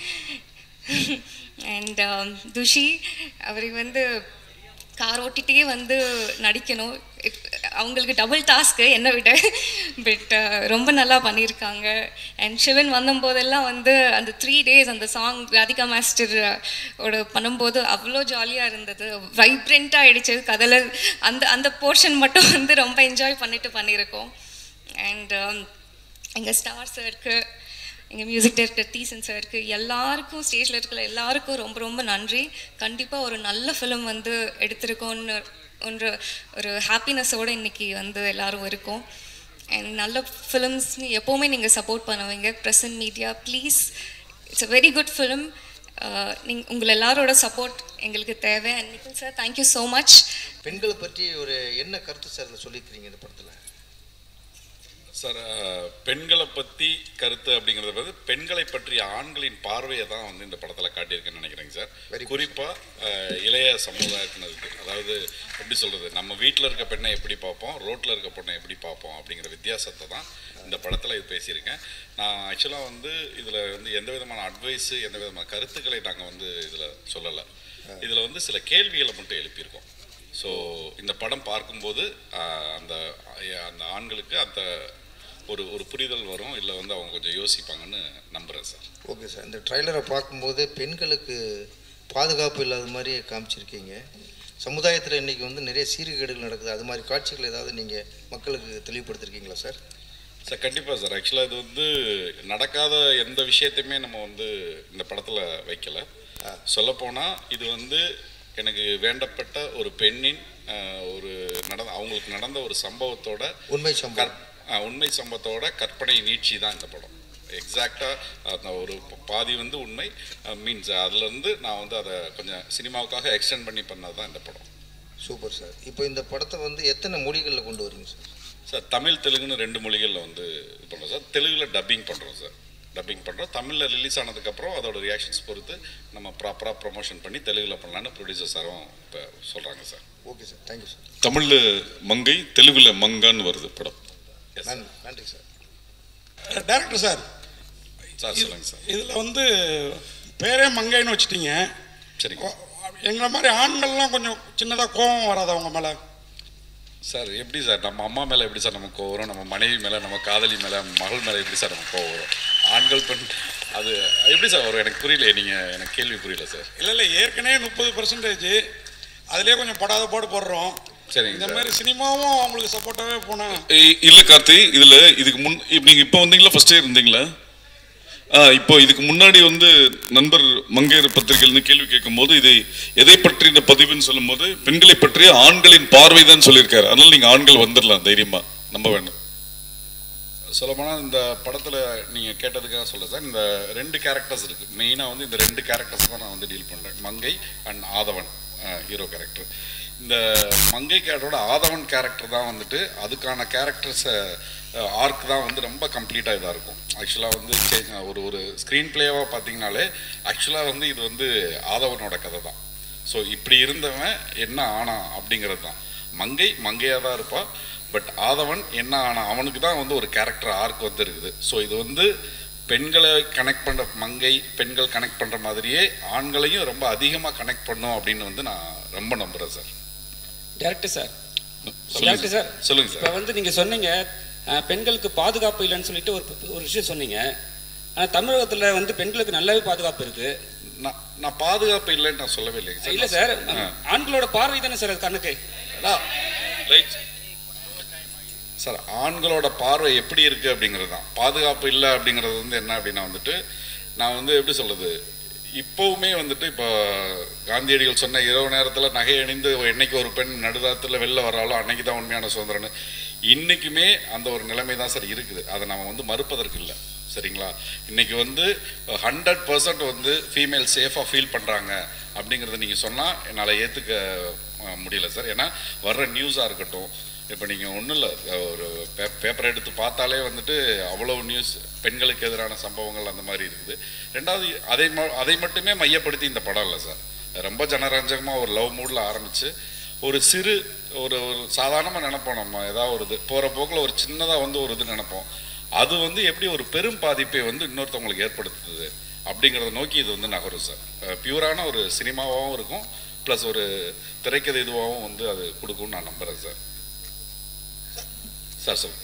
and um, Thushi அவருக்கு வந்து கார் ஓட்டிகிட்டே வந்து நடிக்கணும் It- அவங்களுக்கு டபுள் டாஸ்க்கு என்னை விட பட் ரொம்ப நல்லா பண்ணியிருக்காங்க அண்ட் சிவன் வந்தபோதெல்லாம் வந்து அந்த த்ரீ டேஸ் அந்த சாங் ராதிகா மாஸ்டர் ஓட பண்ணும்போது அவ்வளோ ஜாலியாக இருந்தது வைப்ரண்ட்டாக ஆயிடுச்சு கதையில் அந்த அந்த போர்ஷன் மட்டும் வந்து ரொம்ப என்ஜாய் பண்ணிட்டு பண்ணியிருக்கோம் அண்ட் எங்கள் ஸ்டார் சாருக்கு எங்கள் மியூசிக் டைரக்டர் தீசன் சாருக்கு எல்லாருக்கும் ஸ்டேஜில் இருக்கிற எல்லாருக்கும் ரொம்ப ரொம்ப நன்றி கண்டிப்பாக ஒரு நல்ல ஃபிலிம் வந்து எடுத்திருக்கோன்னு ஒன்று ஒரு ஹாப்பினஸோடு இன்னைக்கு வந்து எல்லாரும் இருக்கோம் அண்ட் நல்ல ஃபிலிம்ஸ்னு எப்போவுமே நீங்கள் சப்போர்ட் பண்ணுவீங்க present media please it's a very good film நீங்கள் உங்கள் எல்லாரோட சப்போர்ட் எங்களுக்கு தேவை and Nikhil sir thank you so much பெண்களை பற்றி ஒரு என்ன கருத்து சார் இதில் சொல்லியிருக்கிறீங்க இந்த படத்தில் சார் அஹ், பெண்களை பற்றி கருத்து அப்படிங்கிறத வந்து பெண்களை பற்றிய ஆண்களின் பார்வையை தான் வந்து இந்த படத்தில் காட்டியிருக்கேன்னு நினைக்கிறேங்க சார் குறிப்பாக இளைய சமுதாயத்தினருக்கு அதாவது எப்படி சொல்கிறது நம்ம வீட்டில் இருக்க பெண்ணை எப்படி பார்ப்போம் ரோட்டில் இருக்க பொண்ணை எப்படி பார்ப்போம் அப்படிங்கிற வித்தியாசத்தை தான் இந்த படத்தில் இது பேசியிருக்கேன் நான் ஆக்சுவலாக வந்து இதில் வந்து எந்த விதமான அட்வைஸு எந்த விதமான கருத்துக்களை நாங்கள் வந்து இதில் சொல்லலை இதில் வந்து சில கேள்விகளை மட்டும் எழுப்பியிருக்கோம் ஸோ இந்த படம் பார்க்கும்போது ஆஹ், அந்த அந்த ஆண்களுக்கு அந்த ஒரு ஒரு புரிதல் வரும் இல்லை வந்து அவங்க கொஞ்சம் யோசிப்பாங்கன்னு நம்புகிறேன் சார் ஓகே சார் இந்த ட்ரைலரை பார்க்கும்போது பெண்களுக்கு பாதுகாப்பு இல்லாத மாதிரி காமிச்சிருக்கீங்க சமுதாயத்தில் இன்றைக்கி வந்து நிறைய சீர்கேடுகள் நடக்குது அது மாதிரி காட்சிகள் ஏதாவது நீங்கள் மக்களுக்கு தெளிவுபடுத்திருக்கீங்களா சார் சார் கண்டிப்பாக சார் ஆக்சுவலாக இது வந்து நடக்காத எந்த விஷயத்தையுமே நம்ம வந்து இந்த படத்தில் வைக்கல சொல்லப்போனால் இது வந்து எனக்கு வேண்டப்பட்ட ஒரு பெண்ணின் ஆஹ், ஒரு நடந்த அவங்களுக்கு நடந்த ஒரு சம்பவத்தோட உண்மை சம்பவம் கற்- ஆ, உண்மை சம்பவத்தோட கற்பனை நீட்சி தான் இந்த படம் எக்ஸாக்டாக அந்த ஒரு ப- பாதி வந்து உண்மை மீன்ஸ் அதுலேருந்து நான் வந்து அதை கொஞ்சம் சினிமாவுக்காக எக்ஸ்டெண்ட் பண்ணி பண்ணது தான் இந்த படம் சூப்பர் சார் இப்போ இந்த படத்தை வந்து எத்தனை மொழிகளில் கொண்டு வரீங்க சார் சார் தமிழ் தெலுங்குன்னு ரெண்டு மொழிகளில் வந்து இது பண்ணுறோம் சார் தெலுங்கில் டப்பிங் பண்ணுறோம் சார் டப்பிங் பண்ணுறோம் தமிழில் ரிலீஸ் ஆனதுக்கப்புறம் அதோட ரியாக்ஷன்ஸ் பொறுத்து நம்ம ப்ராப்பராக ப்ரொமோஷன் பண்ணி தெலுங்கில் பண்ணலான்னு ப்ரொடியூசர் சாரும் இப்போ சொல்கிறாங்க sir okay sir thank you sir தமிழில் மங்கை தெலுங்குல மங்கான்னு வருது படம் நன்றி நன்றி சார் டேரக்டர் சார் சார் சொல்லுங்கள் சார் இதில் வந்து பேரே மங்கைன்னு வச்சுட்டீங்க சரிங்க எங்களை மாதிரி ஆண்கள்லாம் கொஞ்சம் சின்னதாக கோபம் வராது அவங்க மேலே சார் எப்படி சார் நம்ம அம்மா மேலே எப்படி சார் நமக்கு கோவம் வரும் நம்ம மனைவி மேலே நம்ம காதலி மேலே மகள் மேலே எப்படி சார் நமக்கு கோவம் வரும் ஆண்கள் பெண் அது எப்படி சார் வரும் எனக்கு புரியல நீங்கள் எனக்கு கேள்வி புரியல சார் இல்லை இல்லை ஏற்கனவே முப்பது பர்சன்டேஜ் அதுலேயே கொஞ்சம் படாத பாடு போடுறோம் சரிங்க இந்த சார் மாதிரி சினிமாவும் அவங்களுக்கு சப்போர்ட்டாகவே போனால் இ- இல்ல கார்த்தி இதுல இதுக்கு முன் இப்ப நீங்க இப்போ வந்தீங்களா ஃபர்ஸ்டே இருந்தீங்களா ஆ இப்போ இதுக்கு முன்னாடி வந்து நண்பர் மங்கையர் பத்திரிகையிலிருந்து கேள்வி கேட்கும்போது இது எதை பற்றின பதிவுன்னு சொல்லும்போது பெண்களை பற்றிய ஆண்களின் பார்வை தான் சொல்லியிருக்காரு அதனால நீங்க ஆண்கள் வந்துடலாம் தைரியமா நம்ப வேண்டாம் சொல்லப்போனால் இந்த படத்தில் நீங்கள் கேட்டதுக்காக சொல்ல சார் இந்த ரெண்டு கேரக்டர்ஸ் இருக்குது மெயினாக வந்து இந்த ரெண்டு கேரக்டர்ஸ் தான் நான் வந்து டீல் பண்ணுறேன் மங்கை அண்ட் ஆதவன் ஹீரோ கேரக்டர் இந்த மங்கை கேரக்டரோட ஆதவன் கேரக்டர் தான் வந்துட்டு அதுக்கான கேரக்டர்ஸை ஆர்க் தான் வந்து ரொம்ப கம்ப்ளீட்டாக இதாக இருக்கும் ஆக்சுவலாக வந்து சே- ஒரு ஒரு ஸ்க்ரீன் பிளேவாக பார்த்தீங்கனாலே ஆக்சுவலாக வந்து இது வந்து ஆதவனோட கதை தான் ஸோ இப்படி இருந்தவன் என்ன ஆனா அப்படிங்கிறது தான் மங்கை மங்கையாக தான் இருப்பாள் பட் ஆதவன் என்ன ஆனா அவனுக்கு தான் வந்து ஒரு கேரக்டர் ஆர்க் வந்து இருக்குது ஸோ இது வந்து பெண்களை கனெக்ட் பண்ணுற மங்கை பெண்கள் கனெக்ட் பண்ணுற மாதிரியே ஆண்களையும் ரொம்ப அதிகமாக கனெக்ட் பண்ணும் அப்படின்னு வந்து நான் ரொம்ப நம்புகிறேன் சார் டேரக்டர் சார் சொல்லுங்க டேரக்டர் சார் சொல்லுங்க சார் இப்போ வந்து நீங்கள் சொன்னீங்க அஹ், பெண்களுக்கு பாதுகாப்பு இல்லைன்னு சொல்லிட்டு ஒரு ஒரு விஷயம் சொன்னீங்க ஆனால் தமிழகத்தில் வந்து பெண்களுக்கு நல்லாவே பாதுகாப்பு இருக்கு நான் நான் பாதுகாப்பு இல்லைன்னு நான் சொல்லவே இல்லைங்க சார் இல்லை சார் ஆண்களோட பார்வை தானே சார் அது கணக்கு ரைட் சார் ஆண்களோட பார்வை எப்படி இருக்குது அப்படிங்கிறது தான் பாதுகாப்பு இல்லை அப்படிங்கிறது வந்து என்ன அப்படின்னா வந்துட்டு நான் வந்து எப்படி சொல்கிறது இப்போவுமே வந்துட்டு இப்போ காந்தியடிகள் சொன்ன இரவு நேரத்தில் நகை அணிந்து என்னைக்கு ஒரு பெண் நடுதாரத்தில் வெளில வராலோ அன்னைக்கு தான் உண்மையான சுதந்திரம்னு இன்றைக்குமே அந்த ஒரு நிலைமை தான் சார் இருக்குது அதை நம்ம வந்து மறுப்பதற்கு இல்லை சரிங்களா இன்னைக்கு வந்து ஹண்ட்ரட் பர்சன்ட் வந்து ஃபீமேல் சேஃபாக ஃபீல் பண்ணுறாங்க அப்படிங்கிறத நீங்கள் சொன்னால் என்னால் ஏற்றுக்க முடியல சார் ஏன்னா வர்ற நியூஸாக இருக்கட்டும் இப்போ நீங்கள் ஒன்றும் இல்லை ஒரு பே பேப்பர் எடுத்து பார்த்தாலே வந்துட்டு அவ்வளோ நியூஸ் பெண்களுக்கு எதிரான சம்பவங்கள் அந்த மாதிரி இருக்குது ரெண்டாவது அதை ம அதை மட்டுமே மையப்படுத்தி இந்த படம் இல்லை சார் ரொம்ப ஜனரஞ்சகமாக ஒரு லவ் மூடில் ஆரம்பித்து ஒரு சிறு ஒரு ஒரு சாதாரணமாக நினைப்போம் நம்ம ஏதாவது ஒரு இது போகிற போக்கில் ஒரு சின்னதாக வந்து ஒரு இது நினைப்போம் அது வந்து எப்படி ஒரு பெரும் பாதிப்பை வந்து இன்னொருத்தவங்களுக்கு ஏற்படுத்துது அப்படிங்கிறத நோக்கி இது வந்து நகரும் சார் பியூரான ஒரு சினிமாவாகவும் இருக்கும் ப்ளஸ் ஒரு திரைக்கதை இதுவாகவும் வந்து அது கொடுக்கும்னு நான் நம்புகிறேன் சார் சார் சொல்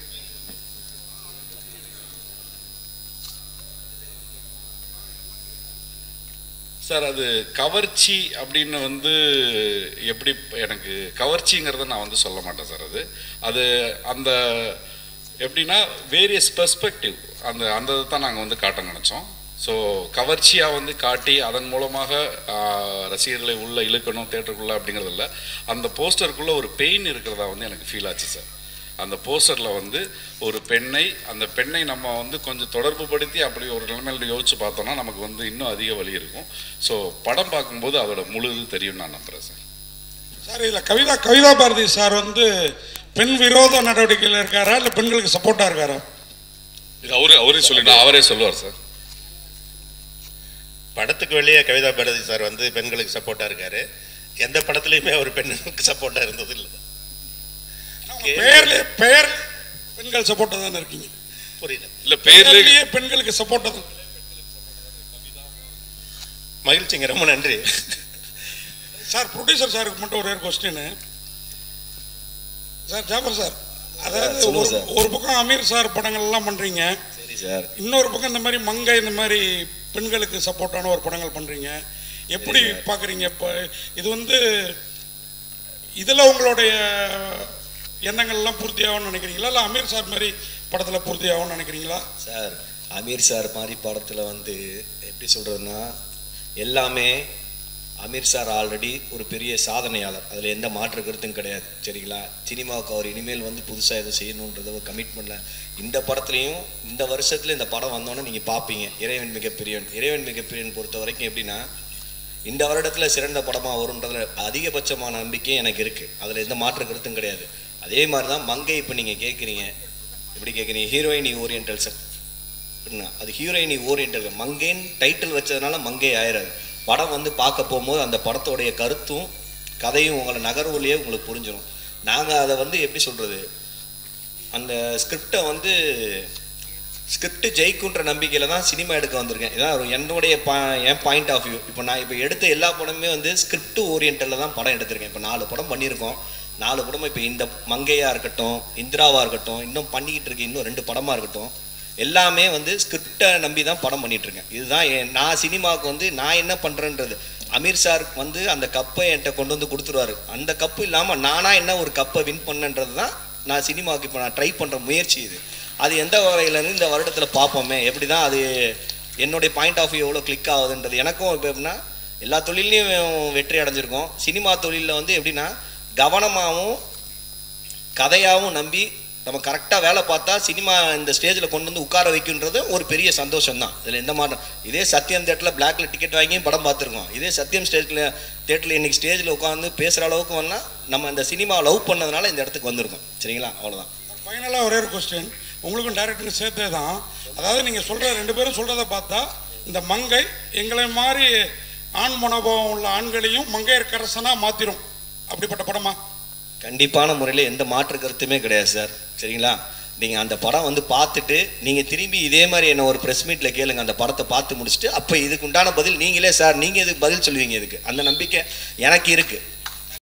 சார் அது கவர்ச்சி அப்படின்னு வந்து எப்படி எனக்கு கவர்ச்சிங்கிறத நான் வந்து சொல்ல மாட்டேன் சார் அது அது அந்த எப்படின்னா வேரியஸ் பெர்ஸ்பெக்டிவ் அந்த அந்த இதை தான் நாங்கள் வந்து காட்ட நினச்சோம் ஸோ கவர்ச்சியாக வந்து காட்டி அதன் மூலமாக ஆஹ், ரசிகர்களை உள்ளே இழுக்கணும் தேட்டருக்குள்ளே அப்படிங்கிறது இல்லை அந்த போஸ்டருக்குள்ளே ஒரு பெயின் இருக்கிறதா வந்து எனக்கு ஃபீல் ஆச்சு சார் அந்த போஸ்டரில் வந்து ஒரு பெண்ணை அந்த பெண்ணை நம்ம வந்து கொஞ்சம் தொடர்பு படுத்தி அப்படி ஒரு நிலைமையில யோசிச்சு பார்த்தோம்னா நமக்கு வந்து இன்னும் அதிக வழி இருக்கும் ஸோ படம் பார்க்கும்போது அதோட முழு இது தெரியும் நான் நம்புகிறேன் சார் சார் இதில் கவிதா கவிதா பாரதி சார் வந்து பெண் விரோத நடவடிக்கையில் இருக்காரா இல்லை பெண்களுக்கு சப்போர்ட்டாக இருக்காரா இது அவரே அவரே சொல்லி அவரே சொல்லுவார் சார் படத்துக்கு வெளியே கவிதா பாரதி சார் வந்து பெண்களுக்கு சப்போர்ட்டாக இருக்காரு எந்த படத்துலையுமே அவர் பெண்களுக்கு சப்போர்ட்டாக இருந்தது இல்லை பெயர்ல பெயர் பெண்கள் சப்போர்ட்டாக தானே இருக்கீங்க புரியல இல்லை பேர்லேயே பெயர்லயே பெண்களுக்கு சப்போர்ட்டாக தான் மகிழ்ச்சிங்க ரொம்ப நன்றி சார் ப்ரொடியூசர் சாருக்கு மட்டும் ஒரே ஒரு கொஸ்டின் சார் ஜாஃபர் சார் அதாவது சொல்லுங்க ஒரு சார். ஒரு பக்கம் அமீர் சார் படங்கள் எல்லாம் பண்றீங்க சரி சார் இன்னொரு பக்கம் இந்த மாதிரி மங்கை இந்த மாதிரி பெண்களுக்கு சப்போர்ட்டான ஒரு படங்கள் பண்றீங்க எப்படி சரி சார். பார்க்குறீங்க இப்போ இது வந்து இதில் உங்களுடைய எண்ணங்கள்லாம் பூர்த்தி ஆகும்னு நினைக்கிறீங்களா இல்லை அமீர் சார் மாதிரி படத்தில் பூர்த்தி ஆகும்னு நினைக்கிறீங்களா சார் அமீர் சார் மாதிரி படத்தில் வந்து எப்படி சொல்கிறதுனா எல்லாமே அமீர் சார் ஆல்ரெடி ஒரு பெரிய சாதனையாளர் அதில் எந்த மாற்று கருத்தும் கிடையாது சரிங்களா சினிமாவுக்கு அவர் இனிமேல் வந்து புதுசாக எதுவும் செய்யணுன்றத ஒரு கமிட்மெண்ட்டில் இந்த படத்துலையும் இந்த வருஷத்தில் இந்த படம் வந்தோன்னே நீங்கள் பார்ப்பீங்க இறைவன் மிகப்பெரியவன் இறைவன் மிகப்பெரியவன் பொறுத்த வரைக்கும் எப்படின்னா இந்த வருடத்தில் சிறந்த படமாக வரும்ன்றதுல அதிகபட்சமான நம்பிக்கை எனக்கு இருக்குது அதில் எந்த மாற்று கருத்தும் கிடையாது அதே மாதிரி தான் மங்கை இப்போ நீங்கள் கேட்குறீங்க எப்படி கேட்குறீங்க ஹீரோயினி ஓரியன்டல் சார் என்ன அது ஹீரோயினி ஓரியன்டல் மங்கேன் டைட்டில் வச்சதுனால மங்கை ஆயிராது படம் வந்து பார்க்க போகும்போது அந்த படத்தோடைய கருத்தும் கதையும் உங்களை நகர்வுலையே உங்களுக்கு புரிஞ்சிடும் நாங்கள் அதை வந்து எப்படி சொல்கிறது அந்த ஸ்கிரிப்டை வந்து ஸ்கிரிப்ட் ஜெயிக்குன்ற நம்பிக்கையில் தான் சினிமா எடுக்க வந்திருக்கேன் இதான் ஒரு என்னுடைய பா என் பாயிண்ட் ஆஃப் வியூ இப்போ நான் இப்போ எடுத்த எல்லா படமுமே வந்து ஸ்கிரிப்ட் ஓரியன்டலில் தான் படம் எடுத்திருக்கேன் இப்போ நாலு படம் பண்ணியிருக்கோம் நாலு படம் இப்போ இந்த மங்கையாக இருக்கட்டும் இந்திராவாக இருக்கட்டும் இன்னும் பண்ணிக்கிட்டு இருக்க இன்னும் ரெண்டு படமாக இருக்கட்டும் எல்லாமே வந்து ஸ்கிரிப்டை நம்பி தான் படம் பண்ணிட்டு இருக்கேன் இதுதான் என் நான் சினிமாவுக்கு வந்து நான் என்ன பண்ணுறேன்றது அமீர் சார் வந்து அந்த கப்பை என்கிட்ட கொண்டு வந்து கொடுத்துருவாரு அந்த கப்பு இல்லாமல் நானாக என்ன ஒரு கப்பை வின் பண்ணன்றது தான் நான் சினிமாவுக்கு இப்போ நான் ட்ரை பண்ணுற முயற்சி இது அது எந்த வகையிலேருந்து இந்த வருடத்தில் பார்ப்போமே எப்படி தான் அது என்னுடைய பாயிண்ட் ஆஃப் வியூ எவ்வளோ கிளிக் ஆகுதுன்றது எனக்கும் இப்போ எப்படின்னா எல்லா தொழில்லையும் வெற்றி அடைஞ்சிருக்கோம் சினிமா தொழிலில் வந்து எப்படின்னா கவனமாகவும் கதையாகவும் நம்பி நம்ம கரெக்டாக வேலை பார்த்தா சினிமா இந்த ஸ்டேஜில் கொண்டு வந்து உட்கார வைக்கின்றது ஒரு பெரிய சந்தோஷம் தான் இதில் எந்த மாற்றம் இதே சத்யம் தேட்டரில் பிளாக்ல டிக்கெட் வாங்கி படம் பார்த்துருக்கோம் இதே சத்யம் ஸ்டேஜில் தேட்டரில் இன்னைக்கு ஸ்டேஜில் உட்காந்து பேசுகிற அளவுக்கு வந்தால் நம்ம இந்த சினிமா லவ் பண்ணதுனால இந்த இடத்துக்கு வந்திருக்கோம் சரிங்களா அவ்வளோதான் ஃபைனலாக ஒரே ஒரு கொஸ்டின் உங்களுக்கும் டேரக்டருக்கு சேர்த்தே தான் அதாவது நீங்கள் சொல்கிற ரெண்டு பேரும் சொல்கிறத பார்த்தா இந்த மங்கை எங்களை மாதிரி ஆண் மனோபாவம் உள்ள ஆண்களையும் மங்கையர்க்கரசனாக மாற்றிடும் அப்படிப்பட்ட படமா கண்டிப்பான முறையில் எந்த மாற்று கருத்துமே கிடையாது சார் சரிங்களா நீங்கள் அந்த படம் வந்து பார்த்துட்டு நீங்கள் திரும்பி இதே மாதிரி என்ன ஒரு ப்ரெஸ் மீட்டில் கேளுங்க அந்த படத்தை பார்த்து முடிச்சுட்டு அப்போ இதுக்கு உண்டான பதில் நீங்களே சார் நீங்கள் இதுக்கு பதில் சொல்லுவீங்க இதுக்கு அந்த நம்பிக்கை எனக்கு இருக்குது